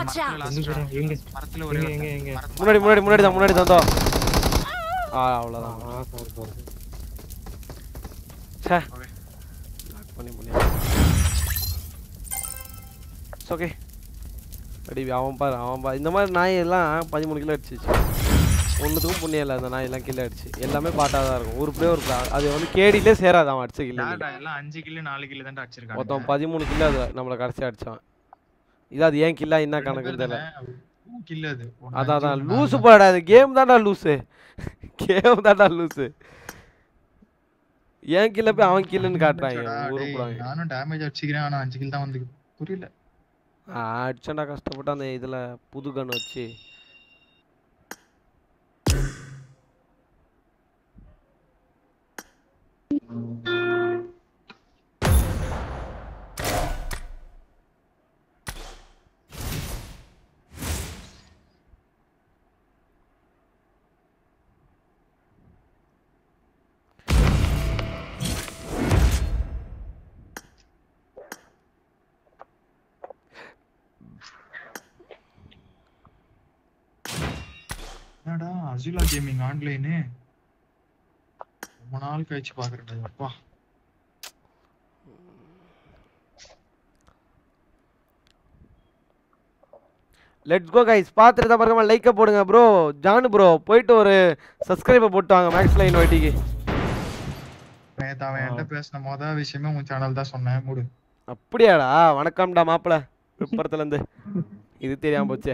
Watch out! எங்க bro? எங்க மரத்துல ஒரே எங்க எங்க ஒருத்தன். எங்க மரத்து- முன்னாடி முன்னாடி முன்னாடி தான் முன்னாடி தந்தோம் ஆ அவ்வளோதான் ஆ சாரி சாரி சே Okay. லாக் பண்ணி பண்ணி ஓகே அடி அவன் பாரு அவன் பாரு இந்த மாதிரி நாய் எல்லாம் பதிமூணு கிலோ அடிச்சிச்சு ஒன்றுத்துக்கும் புண்ணியம் இல்லை அந்த நாய் எல்லாம் கிலோ அடிச்சு எல்லாமே பாட்டாக தான் இருக்கும் உருப்படியே ஒரு அது வந்து கேடியிலே சேராது அவன் அடிச்ச கிலோ யாருடா, எல்லாம் அஞ்சு கிலோ நாலு கிலோ தான் அடிச்சிருக்காங்க மொத்தம் பதிமூணு கிலோ அது நம்மளை கடைசி அடிச்சான் இது அது ஏன் கில்லா என்ன கணக்குன்னு தெரியல கில்லு அது ஒண்ணு அதான் அஞ்சு, அதான் ஒண்ணு லூசு நாலு. போடா அது கேம் தான்டா லூசு கேம் தான்டா லூசு ஏன் கீழே போய் அவன் கீழன்னு காட்டுறாங்க டேய், உருப்புறாங்க நானும் டேமேஜ் அடிச்சுக்கிறேன் ஆனா அஞ்சு கில் தான் வந்து புரியல அடிச்சேன்டா கஷ்டப்பட்டு அந்த இதுல புது கன் வச்சு என்னடா அசுலா கேமிங் ஆன்லைனு ரொம்ப நாள் கழிச்சு பாக்குறேன்டா அப்பா லெட்ஸ் கோ கைஸ் பார்த்துட்டு தான் பாருங்க லைக்கை போடுங்க ப்ரோ ஜானு ப்ரோ போயிட்டு ஒரு சப்ஸ்கிரைபர் போட்டு வாங்க மேக்ஸ் லைன் வட்டிக்கு நேத்து அவன் என்கிட்ட பேசின மொதல் விஷயமே உன் சேனல் தான் சொன்னேன் மூடு அப்படியாடா வணக்கம்டா மாப்பிள விழுப்புரத்துல இருந்து இது தெரியாம போச்சே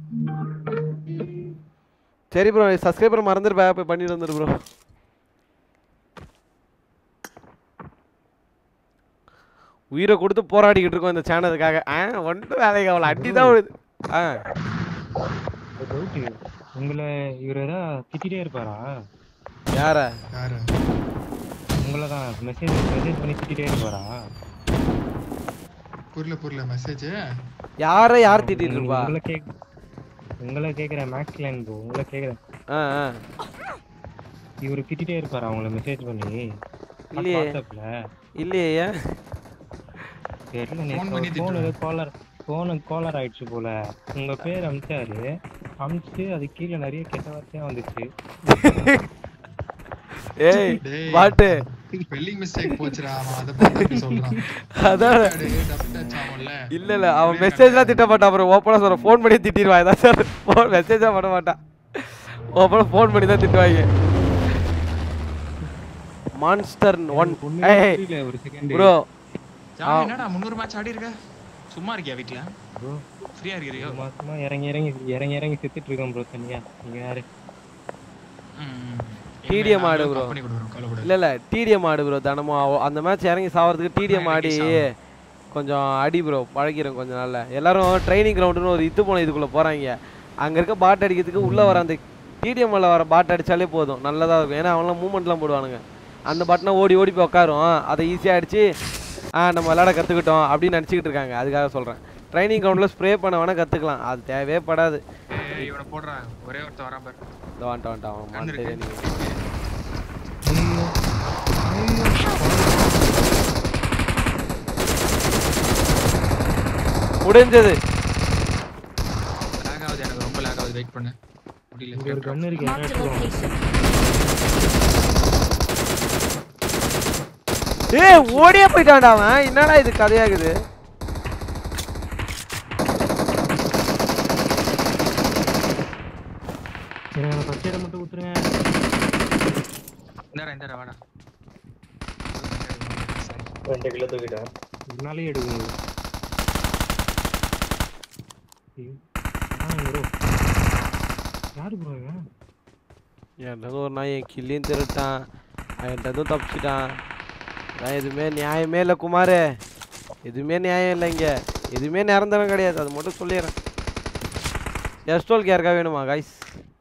சரி ப்ரோ சப்ஸ்கிரைபர் மறந்துருப்பா போய் பண்ணிட்டு வந்துரு ப்ரோ உயிரை கொடுத்து போராடிக்கிட்டு இருக்கோம் இந்த சேனலுக்காக ஆ ஒன்றும் வேலைக்கு அவளை அடி தான் விழுது ஆ ஒரு டவுட்டு உங்களை இவர் ஏதாவது திட்டிகிட்டே இருப்பாரா யார யாரு உங்களை தான் மெசேஜ் மெசேஜ் பண்ணி திட்டிகிட்டே இருப்பாரா புரியல புரியல மெசேஜ் யாரை யார் திட்டிட்டு இருப்பா உங்களை கேக் உங்களை கேட்குறேன் மேக்ஸ் லைன் ப்ரோ உங்களை கேட்குறேன் ஆ ஆ இவர் திட்டிகிட்டே இருப்பாரா உங்களை மெசேஜ் பண்ணி இல்லையே. வாட்ஸ்அப்ல இல்லையே ஏன் தெரியல Phone பண்ணி நேற்று ஃபோன் திட்டுவாரு. ஏதோ காலர் ஃபோனு காலர் ஆயிடுச்சு போல உங்க பேர் அமிச்சாரு அமிச்சு அது கீழே நிறைய கெட்ட வார்த்தையா வந்துச்சு ஏய் டேய். பாட்டு ஸ்பெல்லிங் மிஸ்டேக் போச்சுடா அவன் அதை பத்தி சொல்றான் அதான் டேய், டப் டச் ஆகும்ல இல்ல இல்ல அவன் மெசேஜ்லாம் திட்ட மாட்டான் அப்புறம் ஓப்பனா சொல்ற ஃபோன் பண்ணி திட்டிடுவான் ஏதாவது சார் ஃபோன் மெசேஜா பண்ண மாட்டான் ஓப்பனா ஃபோன் பண்ணி தான் திட்டுவாங்க மான்ஸ்டர் ஒன் ஒண்ணுமே ஏய் புரியல ஒரு செகண்ட் ப்ரோ ஜான், என்னடா முந்நூறு மேட்ச் ஆடி இருக்க சும்மா இருக்கியா வீட்ல ப்ரோ ஃப்ரீயா இருக்கிறியோ ஒரு மாசமா இறங்கி இறங்கி இறங்கி இறங்கி செத்துட்டு இருக்கேன் ப்ரோ தனியா நீங்க யாரு TDM ஆடு bro. பண்ணி கொடுக்குறோம் கவலைப்படாத இல்ல இல்ல டிடிஎம் ஆடு ப்ரோ தினமும் அவ- அந்த மேட்ச் இறங்கி சாவறதுக்கு டிடிஎம் ஆ, ஆடி இறங்கி கொஞ்சம் அடி ப்ரோ பழகிறோம் கொஞ்ச நாள்ல எல்லாரும் ட்ரைனிங் கிரவுண்டுன்னு ஒரு இது போன இதுக்குள்ள போறாங்க அங்க இருக்க பாட் அடிக்கிறதுக்கு உள்ள வர அந்த டிடிஎம்ல வர பாட் அடிச்சாலே போதும் நல்லதா இருக்கும் ஏன்னா அவங்களாம் மூமெண்ட்லாம் போடுவானுங்க அந்த பட்டனை ஓடி ஓடி போய் உட்காரும் அதை ஈஸியாக அடிச்சு ஆ நம்ம விளையாட கற்றுக்கிட்டோம் அப்படின்னு நினச்சிக்கிட்டு இருக்காங்க அதுக்காக சொல்கிறேன் ட்ரைனிங் கிரவுண்டில் ஸ்ப்ரே பண்ண வேணால் கற்றுக்கலாம் அது தேவையே படாது ஏய், இவனை போடுறா ஒரே ஒருத்தன் வரான் பாரு இந்த வந்துட்டான் வந்துட்டான் அவன் கண்ணு மண்டை இருக்கு. முடிஞ்சது லேக் ஆகுது எனக்கு ரொம்ப லேக் ஆகுது வெயிட் பண்ணு முடியல இங்க ஒரு கண்ணு இருக்கு Marked a யாரும் location. ஏய் ஓடியே போயிட்டான்டா அவன் என்னடா இது கதையாகுது எனக்கு ஃபர்ஸ்ட் இடம் மட்டும் கொடுத்துருங்க இந்தாடா இந்தாடா வாடா ரெண்டு கிலோ தூக்கிட்டேன் முன்னாலே எடுக்கணும் ப்ரோ யாரு ப்ரோ இவன் என்கிட்ட ஒரு நாய் என் கில்லையும் திருட்டான் என்கிட்ட தப்பிச்சிட்டான் நான் எதுவுமே நியாயமே இல்லை குமார் எதுவுமே நியாயம் இல்லை இங்கே எதுவுமே நிரந்தரம் கிடையாது அது மட்டும் சொல்லிடுறேன் எஸ்டோல் கேருக்கா வேணுமா கைஸ்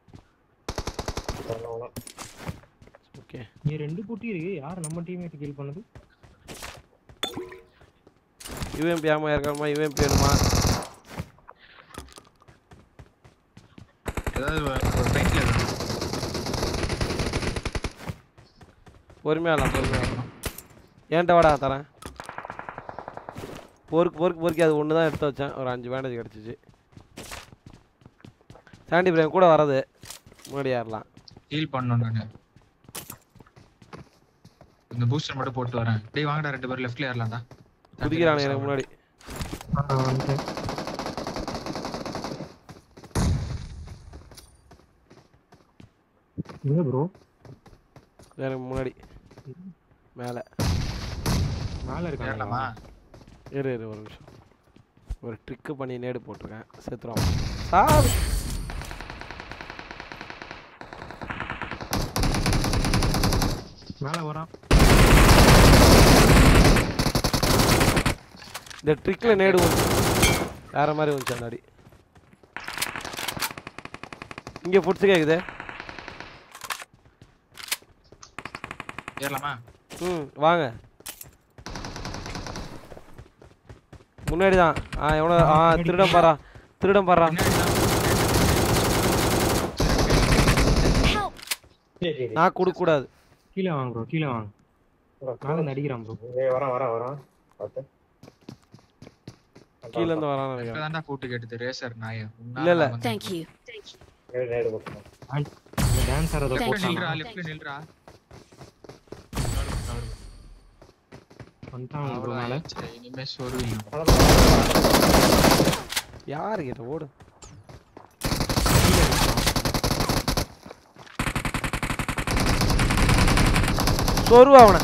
ஓகே நீ ரெண்டு குட்டி இருக்கு யார் நம்ம டீமேட் கில் பண்ணது யூஎம்பி ஆமா இருக்காமா யூஎம்பி வேணுமா ஏதாவது ஒரு பெயிண்ட்ல இருக்கு பொறுமையாகலாம் பொறுமையாகலாம் ஏன்ட்ட வாடா தரேன் பொறுக்கு பொறுக்கு பொறுக்கி அது ஒன்று தான் எடுத்து வச்சேன் ஒரு அஞ்சு பேண்டேஜ் கிடச்சிச்சு சாண்டி பிரேம் கூட வர்றது முன்னாடி ஏறலாம் ஹீல் பண்ணணும் நானு இந்த பூஸ்டர் மட்டும் போட்டு வரேன் டேய் வாங்கடா ரெண்டு பேரும் லெஃப்ட்ல ஏறலாம்டா குதிக்கிறானுங்க எனக்கு முன்னாடி ஆ, வந்துட்டேன். எங்க ப்ரோ எனக்கு முன்னாடி மேலே மேல இருக்காங்க ஏறலாமா இரு இரு ஒரு நிமிஷம் ஒரு ட்ரிக்கு பண்ணி நேடு போட்டிருக்கேன் செத்துரும் சார் மேல வரான் இந்த ட்ரிக்கில் நேடு வந்து வேற மாதிரி வந்துச்சு அந்த அடி இங்கே ஃபுட்ஸ் கேட்குது ஏறலாமா ம் வாங்க முன்னாடி தான் ஆ எவ்வளோ ஆ திருடம் பாரா திருடம் பாரா பின்னாடி தான். Help! சரி சரி நான் கொடுக்கக்கூடாது கீழே வாங்க ப்ரோ கீழே வாங்க மேல இருந்து அடிக்கிறான் ப்ரோ ஏய், வரான் வரான் வரான் பார்த்து கீழே இருந்து வரான்னு இப்ப நினைக்கிறேன் தான்டா கூட்டு கேட்டது ரேசர் நாய இல்ல, இல்ல. Thank you. நேடு நேடு போட்டுருங்க இந்த டான்ஸ் ஆடுறத Thank லெஃப்ட்ல you. நில்றா போட்டான் லெஃப்ட்ல நில்றா வந்துட்டான் ப்ரோ மேல அவ்வளவுதான். சரி, இனிமே சொருவியும் யாரு கிட்ட ஓடு சொருவ அவனை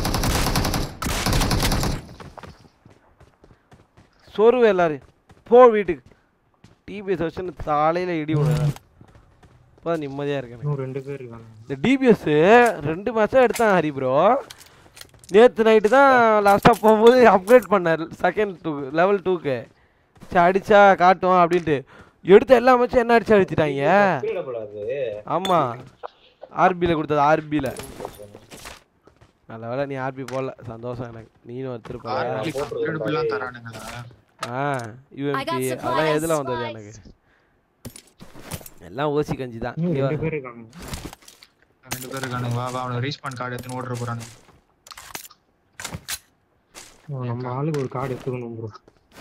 சொருவ எல்லாரும் போ வீட்டுக்கு டிபிஎஸ் வச்சு தலையில இடி விடுறேன் இப்போ நிம்மதியா இருக்கேன் எனக்கு. இன்னும் ரெண்டு பேர் இருக்காங்க இந்த டிபிஎஸ் ரெண்டு மேட்சாக எடுத்தான் ஹரி ப்ரோ நேற்று நைட்டு தான் லாஸ்ட்டாக போகும்போது அப்கிரேட் பண்ணார் செகண்ட் டூ லெவல் டூக்கு சரி அடிச்சா காட்டும் அப்படின்ட்டு எடுத்த எல்லா மேட்சும் என்ன அடிச்சு அடிச்சிட்டாங்க கீழே அது ஆமாம் ஆர்பியில் கொடுத்தது ஆர்பியில் நல்ல வேளை நீ ஆர்பி போடல சந்தோஷம் எனக்கு நீனும் வச்சிருப்ப ஆர்பிக்கு upgrade பில்லாம் தரானுங்களா ஆ யூஎம்பி supplies. அதெல்லாம் எதில் வந்தது எனக்கு எல்லாம் ஓசி கஞ்சி தான் இன்னும் இங்க வா. ரெண்டு பேர் இருக்காங்க ரெண்டு பேர் இருக்கானுங்க வா வா அவனை ரீஸ்பான் கார்டு எடுத்துன்னு ஓடுற போறானுங்க நம்ம ஆளுக்கு ஒரு கார்டு எடுத்துக்கணும் ப்ரோ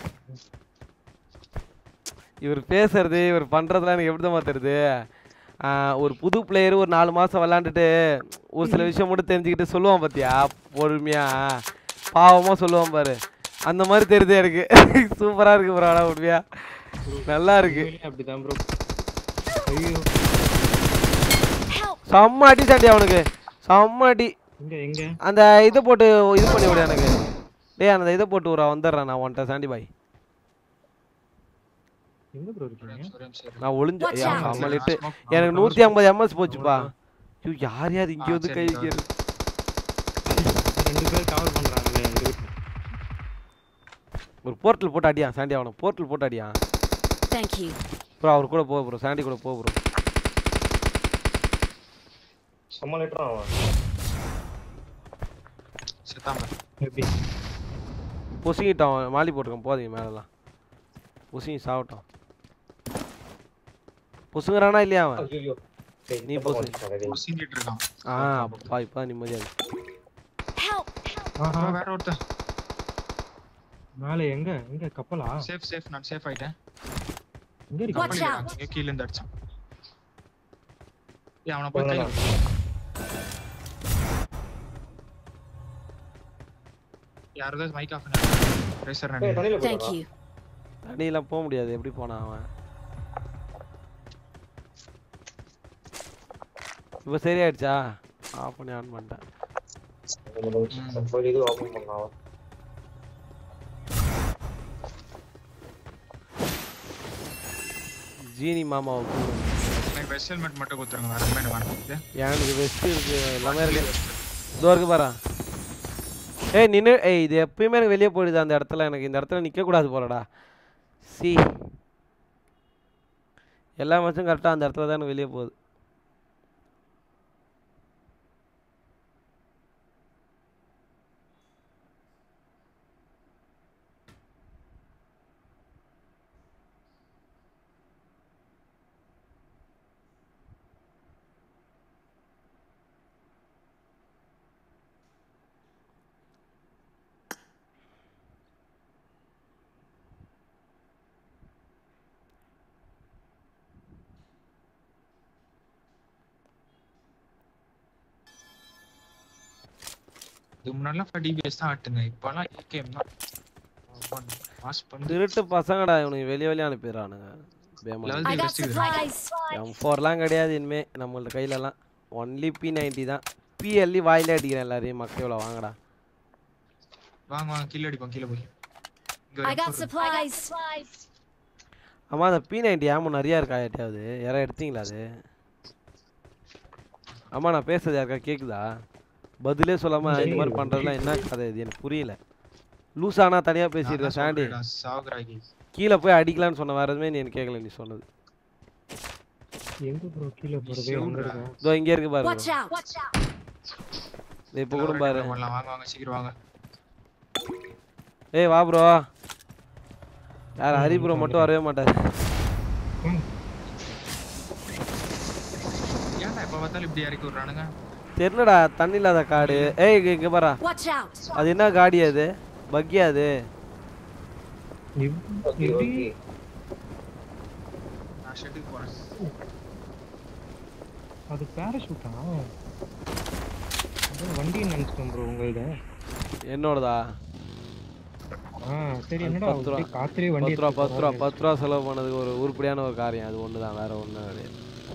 இவர் பேசுறது இவர் பண்றதெல்லாம் எனக்கு எப்படி தான் தெரியுது ஆஹ் ஒரு புது பிளேயர் ஒரு நாலு மாசம் விளாண்டுட்டு ஒரு சில விஷயம் மட்டும் தெரிஞ்சுக்கிட்டு சொல்லுவான் பாத்தியா பொறுமையா பாவமா சொல்லுவான் பாரு அந்த மாதிரி தெரியுது எனக்கு சூப்பரா இருக்கு ப்ரோ ஆனா உண்மையா நல்லா இருக்கு உண்மையிலேயே அப்படிதான் ப்ரோ ஐயோ Help! செம்ம அடி சாண்டி அவனுக்கு செம்ம அடி எங்க எங்க அந்த இதை போட்டு இது பண்ணி விடு எனக்கு டேய் அந்த இதை போட்டு விட்றா வந்துடுறேன் நான் உன்ட்ட சாண்டி பாய் எங்க ப்ரோ இருக்கீங்க சரி, சரி. நான் ஒளிஞ்ச Watch ஏன் out. கம்மலிட்டு Smoke, எனக்கு cover, நூற்றி ஐம்பது எம்எஸ் போச்சுப்பா ஐயோ யார் யார் இங்கே ஆ, வந்து கை சரி, வைக்கிறது ரெண்டு பேர் கவர் பண்றாங்களே எங்க வீட்டுல ஒரு போர்ட்டல் போட்டு அடியா சாண்டி அவனை போர்ட்டல் போட்டு அடியா Thank you. ப்ரோ அவர் கூட போ ப்ரோ சாண்டி கூட போ ப்ரோ செம்ம லிட்டரும் அவன் செத்தாம எப்படி பொசுங்கிட்டான் அவன் மாலி போட்டிருக்கான் போதீங்க மேலெல்லாம் பொசுங்கி சாப்பிட்டான் பொசுங்குறானா இல்லையா அவன் ஐயோ டேய், நீ இந்த பக்கம் போசு. வந்துட்டான், டேய். முசிங்கிட்டு இருக்கான் ஆ அப்பா இப்போ நிம்மதியா இருக்கு Help! ஆஹா bro, வேற ஒருத்தன் மேல எங்க எங்க கப்பலா சேஃப் சேஃப் நான் சேஃப் ஆயிட்டேன் எங்க இருக்கு Watch கப்பல் out. இங்க கீழ இருந்து அடிச்சான் ஏய் அவனை போய் கையில யாரோ மைக் ஆஃப் ரேசர் டேய், நினைக்கிறேன் தண்ணியில Thank போடுறா. you. தண்ணியெல்லாம் போக முடியாது எப்படி போனான் அவன் இப்போ சரியாயிடுச்சா ஆஃப் பண்ணி ஆன் பண்ணிட்டேன் போய் இது open பண்ணலாம் அவன். ஜீனி மாமாவை கூப்பிடு. எனக்கு வெஸ்ட் ஹெல்மெட் மட்டும் கொடுத்துருங்க வேற எதுவுமே எனக்கு வேணாம் எனக்கு வெஸ்ட் இருக்கு எல்லாமே இருக்கு இதோ இருக்கு பாரா ஏய் நின்று ஏய் இது எப்பயுமே எனக்கு வெளியே போயிடுது அந்த இடத்துல எனக்கு இந்த இடத்துல நிற்க கூடாது போலடா சி எல்லா மேட்சும் கரெக்டாக அந்த இடத்துல தான் எனக்கு வெளியே போகுது இதுக்கு முன்னாடிலாம் டிபிஎஸ் தான் ஆட்டுங்க இப்பெல்லாம் ஏகேஎம் தான் பாஸ் பண்ணி திருட்டு பசங்கடா இவனுக்கு வெளியே வெளியே அனுப்பிடுறானுங்க பேமா Level I three got best இது. supplies. எம் ஃபோர்லாம் கிடையாது இனிமே நம்மள்ட்ட கையிலலாம் ஒன்லி பி நைன்டி தான் பிஎல்இ வாயிலே அடிக்கிறேன் எல்லாரையும் மக்கள் வாங்கடா வாங்க வாங்க கீழே அடிப்போம் கீழே போய் இங்க I ஒரு got M4 supplies. ஆமா அந்த பி நைன்டி ஆமாம் நிறையா இருக்கா யார்ட்டையாவது யாராவது எடுத்தீங்களா அது ஆமா நான் பேசுறது யாருக்கா கேக்குதா பதிலே சொல்லாம இந்த மாதிரி பண்றதுலாம் என்ன கதை இது எனக்கு புரியல லூசானா தனியா நான் பேசியிருக்க தான் சாண்டி சொல்றேன்டா, சாகுறாகி கீழே போய் அடிக்கலான்னு சொன்ன வேற எதுவுமே நீ எனக்கு கேட்கல நீ சொன்னது எங்க ப்ரோ கீழே போறது சிவுடா. எங்க இருக்கும் இதோ இங்கே இருக்கு பாரு Watch out. இதோ இப்போ கூட பாரு பண்ணலாம் வாங்க வாங்க சீக்கிரம் வாங்க ஏய் வா ப்ரோ யார் ஹரி ப்ரோ மட்டும் வரவே மாட்டாரு ஏன்டா எப்ப பார்த்தாலும் இப்படி இறக்கி விடுறானுங்க தெரியலடா தண்ணி இல்லாத காடு ஏய் இங்க- இங்க பாரா Watch out. அது என்ன காடி அது பக்கியா அது எப்- ஓகே எப்படி ஓகே நான் ஷெட்டுக்கு போறேன் அது பேராஷூட்டா வண்டி நினைச்சிட்டோம் ப்ரோ உங்கள்த என்னோடதா ஆ சரி அது என்னடா பத்து ரூபா. அப்படியே காத்துலயே வண்டி பத்து ரூபா எடுத்துட்டு பத்து ரூபா போறாரு. பத்து ரூபா செலவு பண்ணதுக்கு ஒரு உருப்படியான ஒரு காரியம் அது ஒன்று தான் வேற ஒன்றும் கிடையாது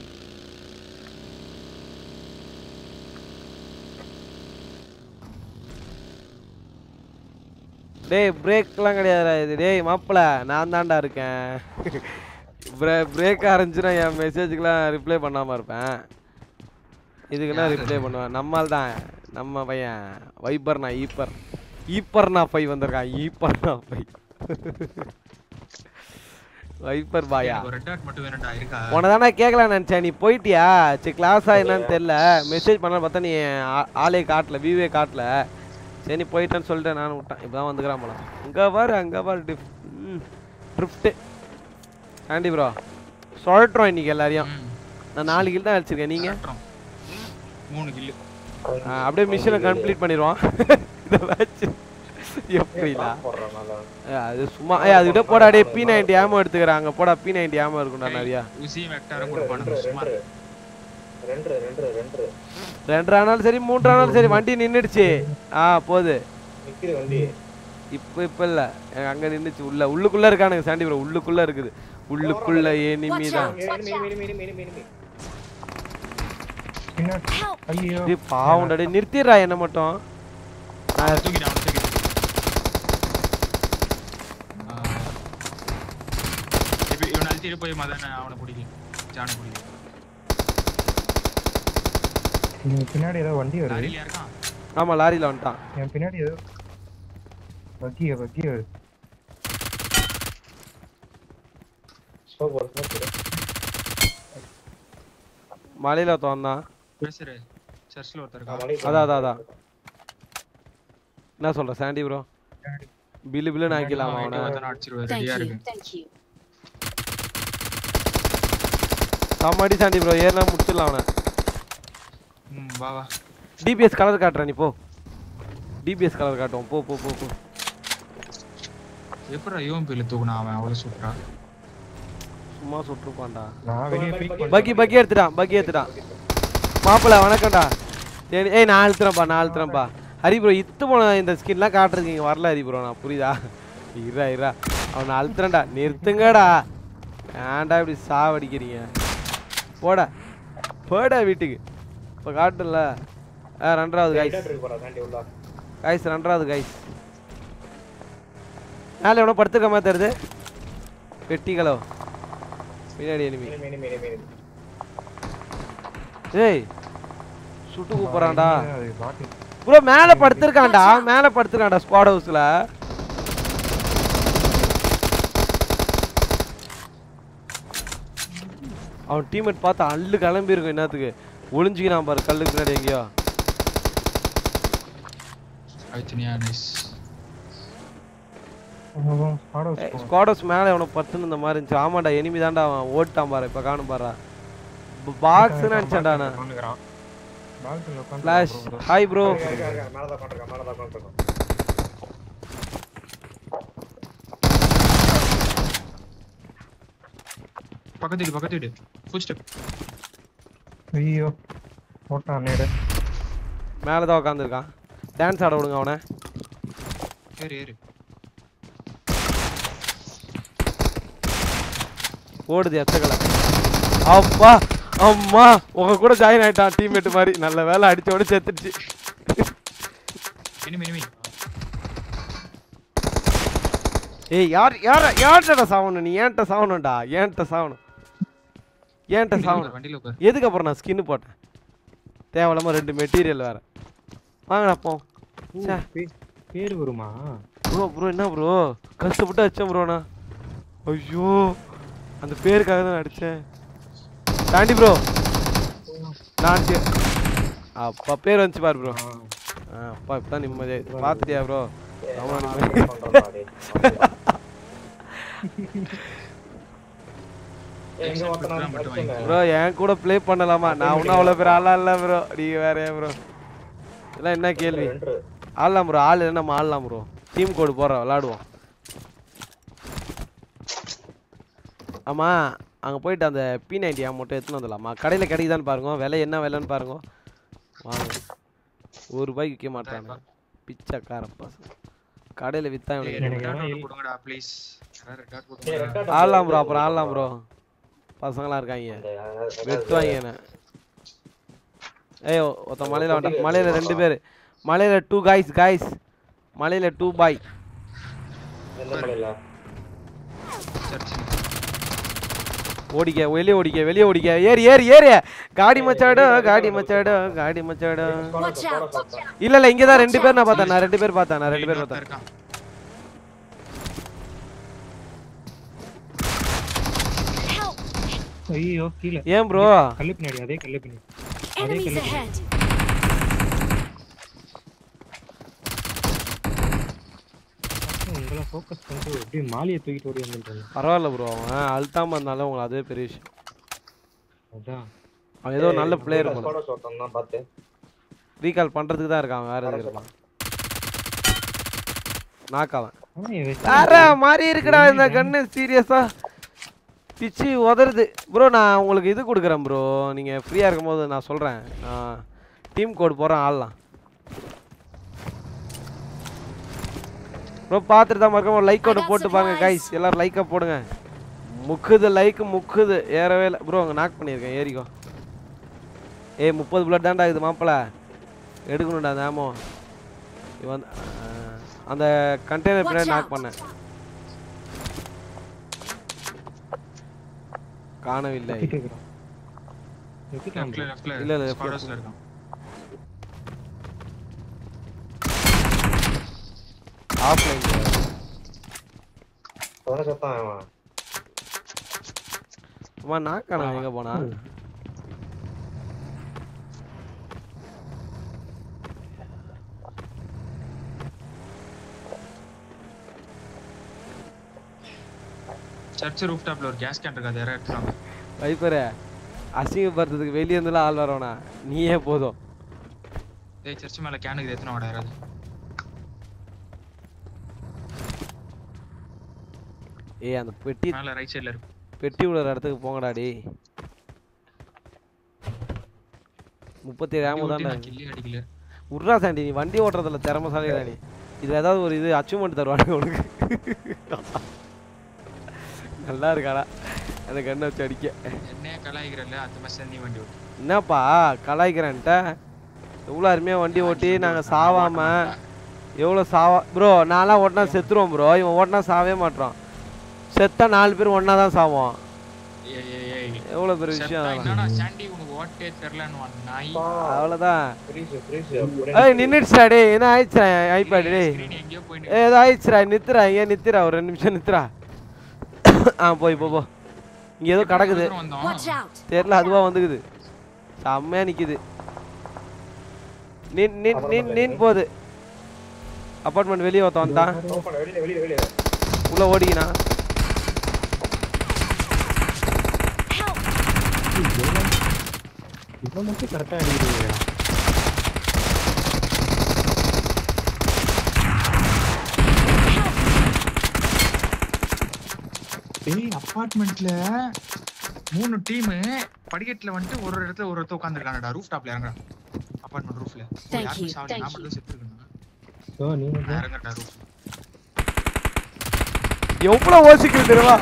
டேய் பிரேக்லாம் கிடையாதுடா இது டேய் மாப்பிள நான் தான்டா இருக்கேன் பிரே பிரேக் ஆரம்பிச்சுன்னா என் மெசேஜுக்கெலாம் ரிப்ளை பண்ணாமல் இருப்பேன் இதுக்கெல்லாம் யாரு ரிப்ளை பண்ணுவேன் நம்மால் தான் நம்ம பையன் வைப்பர்னா ஈப்பர் ஈப்பர்னா ஃபைவ் வந்திருக்கான் ஈப்பர்னா ஃபைவ் வைப்பர் பாயா எனக்கு ஒரு ரெட் டாட் மட்டும் வேணும்டா இருக்கா உன தானே கேட்கலான்னு நினச்சேன் நீ போயிட்டியா சரி கிளாஸா என்னன்னு தெரில மெசேஜ் பண்ண பார்த்தா நீ ஆ- ஆளே காட்டல வியூவே காட்டல சரி நீ போயிட்டேன்னு சொல்லிட்டு நானும் விட்டேன் இப்போ தான் வந்துக்கிறான் போல இங்கே பாரு அங்கே பாரு டிஃப் ட்ரிஃப்ட்டு ஆண்டி ப்ரோ சொல்லிட்டுறோம் இன்னைக்கு எல்லாரையும் ம், நான் நாலு கில் தான் அடிச்சிருக்கேன் நீங்கள் கட்டுறோம். மூணு கில்லு அப்படியே மிஷினை கம்ப்ளீட் பண்ணிடுவோம் இந்த மேட்ச் எப்படிலா போடுறேன் நல்லா ஏய், அது சும்மா ஏய் அதுக்கிட்ட போடா டே பி நைன்டி ஆமோ எடுத்துக்கிறாங்க போடா பி நைன்டி ஆமோ இருக்கும்டா நிறையா உசியும் வெக்டாரும் ரெண்டு கொடுப்பானுங்க ரெண்டு சும்மா ரெண்டு ரெண்டு ரெண்டு ரெண்டு ஆனாலும் சரி மூன்று ஆனாலும் சரி வண்டி நின்றுடுச்சு ஆ போகுது நிக்குது வண்டி இப்போ இப்போ இல்லை அங்கே நின்றுச்சு உள்ள உள்ளுக்குள்ளே இருக்கானுங்க சாண்டி ப்ரோ உள்ளுக்குள்ளே இருக்குது உள்ளுக்குள்ள ஏனிமி Watch தான் out. Mini mini mini mini mini mini பின்னாடி Help. ஐயோ டேய் பாவம்டா டேய் நிறுத்திடுறா என்ன மட்டும் அவனை தூக்கிட்டு அவனை தூக்கிட்டு ஆ. இப்ப இவனை அழுத்திட்டு போய் மதன அவனை பிடிக்கும் ஜானை பிடிக்கும் இங்க பின்னாடி ஏதோ வண்டி வருது லாரியில இருக்கான் ஆமாம் லாரியில் வந்துட்டான் என் பின்னாடி ஏதோ வக்கிய வக்கிய வருது ஸ்மோக் போடு ஸ்மோக் போடு மலையில் தோந்தான் பேசுற சர்ச்சில் ஒருத்தர் நான் இருக்கான் மணி அதான், அதான், அதான். என்ன சொல்ற சாண்டி ப்ரோ பில்லு பில்லுன்னு ஆக்கிடலாமா அவனை ஒருத்தனை அடிச்சிருவாரு Thank ரெடியா you. இருக்கு Thank you. செம்மடி சாண்டி ப்ரோ ஏறினா முடிச்சிடலாம் அவனை ம் வா வா டிபிஎஸ் கலர் காட்டுறேன் நீ போ டிபிஎஸ் கலர் காட்டுவோம் போ போ போ போ எப்படா யுவன் பேர்ல தூக்குனா அவன் அவ்வளவு சூப்பரா சும்மா சுட்டுருப்பான்டா நான் வெளியே பீக் பக்கி பக்கி எடுத்துட்டான் பக்கி எடுத்துட்டான் மாப்பிள வணக்கம்டா சரி ஏய் நான் அழுத்துறேன்ப்பா நான் அழுத்துறேன்ப்பா ஹரி ப்ரோ இத்து போன இந்த ஸ்கின்லாம் காட்டுறதுக்கு இங்கே வரல ஹரி ப்ரோ நான் புரியுதா இரா இரா அவனை அழுத்துறேன்டா நிறுத்துங்கடா ஏன்டா இப்படி சாவடிக்கிறீங்க போடா போடா வீட்டுக்கு இப்போ காட்டுல ஆ ரெண்டாவது காய்ஸ் இருக்கு போறா தாண்டி உள்ள காய்ஸ் ரெண்டாவது காய்ஸ் மேலே எவனோ படுத்துக்க மாதிரி தருது வெட்டிகளோ பின்னாடி enemy mini mini mini mini ஏய் சுட்டு கூப்பிட்றான்டா அது பாட்டு ப்ரோ மேலே படுத்திருக்கான்டா மேலே படுத்திருக்கான்டா ஸ்குவாட் ஹவுஸில் அவன் டீம்மேட் பார்த்து அள்ளு கிளம்பி இருக்கும் என்னத்துக்கு ஒளிஞ்சிக்கிறான் பாரு கல்லுக்கு பின்னாடி எங்கேயோ அழுத்தினியா நைஸ் ஸ்குவாட் ஹவுஸ் மேலே எவனோ பத்துன்னு இந்த மாதிரி இருந்துச்சு ஆமாண்டா எனிமி தான்டா அவன் ஓட்டான் பாரு இப்போ காணும் பாரு பாக்ஸ்னு நினச்சேன்டா நான் ஃப்ளாஷ் ஹாய் ப்ரோ இருக்க இருக்க மேல தான் உட்கார்ந்திருக்கான் மேல தான் உட்கார்ந்திருக்கான் பக்கத்து வீடு பக்கத்து வீடு ஃபுல் ஸ்டெப் ஐயோ போட்டான் நேரு மேலே தான் உட்காந்துருக்கான் டான்ஸ் ஆட விடுங்க அவனை ஏறு ஏறு ஓடுது எச்சக்கலை அப்பா அம்மா உங்க கூட ஜாயின் ஆயிட்டான் டீம்மேட் மாதிரி நல்ல வேலை அடிச்சோட செத்துடுச்சு இனிமே இனிமே ஏய் யார் யார யார்கிட்ட சாவணும் நீ ஏன்ட்ட சாவணும்டா ஏன்ட்ட சாவணும் ஏன்ட்ட சாவணும் வண்டியில உட்கார் எதுக்கு அப்புறம் நான் ஸ்கின்னு போட்டேன் தேவையில்லாம ரெண்டு மெட்டீரியல் வேற வாங்கடா போ ச்சே. பே- பேர் வருமா ப்ரோ ப்ரோ என்ன ப்ரோ கஷ்டப்பட்டு அடிச்சேன் ப்ரோ நான் ஐயோ அந்த பேருக்காக தான் அடிச்சேன் தாண்டி ப்ரோ நான் தே- அப்பா பேர் வந்துச்சு பாரு ப்ரோ ஆ. அப்பா இப்பதான் நிம்மதியா பார்த்துட்டியா ப்ரோ ஆமா நான் நிம்மதி பண்றேன்டா, டேய். ஏய், எங்க ஒருத்தன் மட்டும் அடிச்சேன்டா. ப்ரோ என் கூட ப்ளே பண்ணலாமா நான் ஒன்றும் அவ்வளோ பேர் ஆளா இல்லை ப்ரோ நீ வேற ப்ரோ இதெல்லாம் என்ன கேள்வி ரெண்டு. ஆடலாம் ப்ரோ ஆள் இல்லை நம்ம ஆடலாம் ப்ரோ டீம் கோடு போடுறோம் விளாடுவோம் ஆமா அங்கே போயிட்டு அந்த பி நைன்டி மட்டும் எடுத்துன்னு வந்துடலாமா கடையில் கிடைக்குதான்னு பாருங்க விலை என்ன விலைன்னு பாருங்க வாங்க ஒரு ரூபாய்க்கு விற்க மாட்டாங்க பிச்சைக்கார பசங்க கடையில் விற்றா ஏய், இவனுக்கு ரெட் டாட் ஒன்று கொடுங்கடா ப்ளீஸ் யாராவது ரெட் டாட் ஏய், கொடுங்க ரெட் டாட் ஆடலாம் ப்ரோ அப்புறம் ஆடலாம் ப்ரோ பசங்களாம் இருக்காங்க அந்த, அதாவது, வெட்டுவாங்க என்ன ஏய் ஒருத்த மலையில வேண்டாம் மலையில ரெண்டு பேர் மலையில டூ காய்ஸ் காய்ஸ் மலையில டூ பாய் எந்த மலையில? சர்ச் ஓடிக்க வெளியே ஓடிக்க வெளியே ஓடிக்க ஏறி ஏறி ஏறி காடி மச்சாடு காடி மச்சாடு காடி மச்சாடு Watch out! இல்ல இல்ல இங்க தான் ரெண்டு பேர் நான் பார்த்தேன் நான் ரெண்டு பேர் பார்த்தேன் நான் ரெண்டு பேர் பார்த்தேன் இருக்கான் Help! ஐயோ கீழே ஏன் ப்ரோ கல்லு பின்னாடி அதே கல்லு பின்னாடி அதே Enemies கல்லு ahead! பின்னாடி. உங்களை ஃபோக்கஸ் பண்ணிட்டு அப்படியே மாலியை தூக்கிட்டு ஓடி வந்துட்டாங்க பரவாயில்ல ப்ரோ அவன் அழுத்தாம இருந்தாலும் உங்களுக்கு அதுவே பெரிய விஷயம் அதான் அவன் ஏதோ நல்ல பிளேயர் போல ஸ்குவாடர்ஸ் ஒருத்தன் தான் பார்த்து. ரீகால் பண்றதுக்கு தான் இருக்கான் வேற எதுவும் இருப்பான் நாக்காவன் ஆனா இவன் வச்சு- வேற மாதிரி இருக்குடா இந்த கண்ணு சீரியஸா பிச்சு உதறுது ப்ரோ நான் உங்களுக்கு இது கொடுக்குறேன் ப்ரோ நீங்கள் ஃப்ரீயாக இருக்கும்போது நான் சொல்கிறேன் டீம் கோட் போகிறேன் ஆடலாம் ப்ரோ பார்த்துட்டு தான் மறக்காம லைக் கோட்டை போட்டு பாருங்க கைஸ் எல்லாரும் லைக்கை போடுங்க முக்குது லைக் முக்குது ஏறவே இல்லை ப்ரோ அங்கே நாக் பண்ணியிருக்கேன் ஏறிக்கோ ஏய் முப்பது புல்லட் தான்டா இது மாப்பிள்ள எடுக்கணும்டா அந்த ஆமோ இவன் ஆ, அந்த கண்டெய்னர் பின்னாடி Watch நாக் out. பண்ணேன் காணவில்லை சுத்திட்டு இருக்கிறான். சுத்திட்டான் லெஃப்ட்ல லெஃப்ட்ல இல்ல, இல்ல, ஸ்குவாடர்ஸ்ல இருக்கான் ஆஃப்லைன் அவனை செத்தான் அவன். அம்மா நாக்கான எங்க போனா சர்ச் ரூஃப் டாப்ல ஒரு கேஸ் கேன் இருக்கு அது யாரா எடுத்துறாங்க வைப்பரே அசிங்கப்படுறதுக்கு வெளியே இருந்துலாம் ஆள் வரவனா நீயே போதும் டேய் சர்ச் மேல கேனுக்கு எத்தனை வாடா யாராவது ஏய் அந்த பெட்டி மேல ரைட் சைடுல இருக்கு பெட்டி விடுற இடத்துக்கு போங்கடா டேய் முப்பத்தி ஏழு ஆமு தான்டா நான் கில்லி அடிக்கல உர்ரா சாண்டி நீ வண்டி ஓட்டுறதுல திறமசாலிடா நீ இதுல ஏதாவது ஒரு இது அச்சீவ்மெண்ட் தருவானுங்க உனக்கு நல்லா இருக்காடா அந்த கண்ணை வச்சு அடிக்க என்னைய கலாய்க்கிறல்ல அந்த மாதிரி நீ வண்டி ஓட்டு என்னப்பா கலாய்க்கிறேன்ட்ட எவ்வளோ அருமையாக வண்டி ஓட்டி நாங்கள் சாவாம எவ்வளோ சாவா ப்ரோ நான்லாம் ஓட்டினா செத்துருவோம் ப்ரோ இவன் ஓட்டினா சாவே மாட்டோம் செத்தா நாலு பேர் ஒன்றா தான் சாவோம் ஏய் ஏய் ஏய் எவ்வளோ பெரிய விஷயம் செத்தா அதெல்லாம் என்னடா சாண்டி உனக்கு ஓட்டே தெரியலன்னு நாய் அவ்வளோதான் freeze, freeze, ஒரே ஏய் நின்றுடுச்சுடா டேய் என்ன ஆயிடுச்சுடா ஐபேட் டேய் screen எங்கேயோ போயிட்டு ஏ ஏதோ ஆயிடுச்சுடா நித்துறா ஏன் நித்துறா ஒரு ரெண்டு நிமிஷம் நித்துறா ஆ போய் போ போ இங்கே ஏதோ கிடக்குது தூரம் வந்தோம் Watch out! தெரியல அதுவா வந்துக்குது செம்மையா நிக்குது நின் நின் நின் நின் போகுது அப்பார்ட்மெண்ட் வெளியே ஒருத்தன் வந்தான் open, வெளியில வெளியில வெளியில உள்ள ஓடிக்கினா Help! இவன் மட்டும் கரெக்டா அடிக்கிறீங்க டேய் அபார்ட்மெண்ட்ல மூணு டீம் படிக்கட்டுல வந்துட்டு ஒரு ஒரு இடத்துல ஒரு இடத்துல உட்காந்துருக்காங்கடா ரூஃப் டாப்ல இறங்குறா அபார்ட்மெண்ட் ரூஃப்ல Thank you, நான் thank மட்டும் தான் செத்துருக்கேன் ஸோ நீங்க நான் இறங்குறேன்டா roof. எவ்வளவு ஓசிக்குது தெரியுமா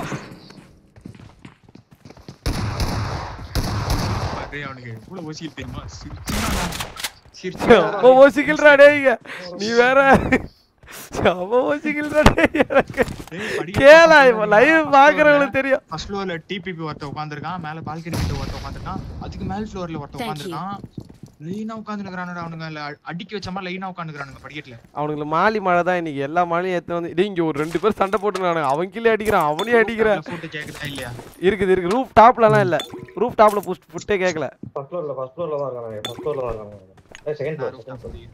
பாரு, அவனுக்கு எவ்வளவு ஓசியில் தெரியுமா சிரிச்சானா? சிரிச்சானா? ரொம்ப ஓசிக்கல்றா டேய்ங்க நீ வேற செம்ம ஓசிக்கல்றா டேய் எனக்கு டேய், படிக்கட்டு கேளா பக்கத்துல இப்போ நின்னா, லைவ் first பாக்குறவங்களுக்கு தெரியும் ஃபர்ஸ்ட் ஃப்ளோர்ல டிபிபி ஒருத்த உட்காந்துருக்கான் மேல பால்கனி கிட்ட ஒருத்த உட்காந்துருக்கான் அதுக்கு மேல் ஃப்ளோர்ல ஒருத்த Thank you. உட்காந்துருக்கான் லைனா உட்காந்துருக்கானுடா அவனுங்க இல்ல அடிக்கி வச்சமா லைனா உட்காந்துருக்கானுங்க படிக்கட்டுல அவனுக்கு மாலி மழை தான் இன்னைக்கு எல்லா மழையும் எடுத்து வந்து டேய் இங்க ஒரு ரெண்டு பேர் சண்டை போட்டுருக்கானுங்க அவன் கீழே அடிக்கிறான் அவனையும் அடிக்கிறான் ஃபுட் கேக்குதா இல்லையா இருக்குது இருக்கு ரூஃப் டாப்லலாம் இல்ல ரூஃப் டாப்ல புஷ் ஃபுட்டே கேட்கல ஃபர்ஸ்ட் ஃப்ளோர்ல ஃபர்ஸ்ட் ஃப்ளோர்ல தான் இருக்காங்க ஃபர்ஸ்ட் ஃப்ளோர்ல தான் இருக்காங்க ஏய் செகண்ட் நான் floor roof second top floor போய்.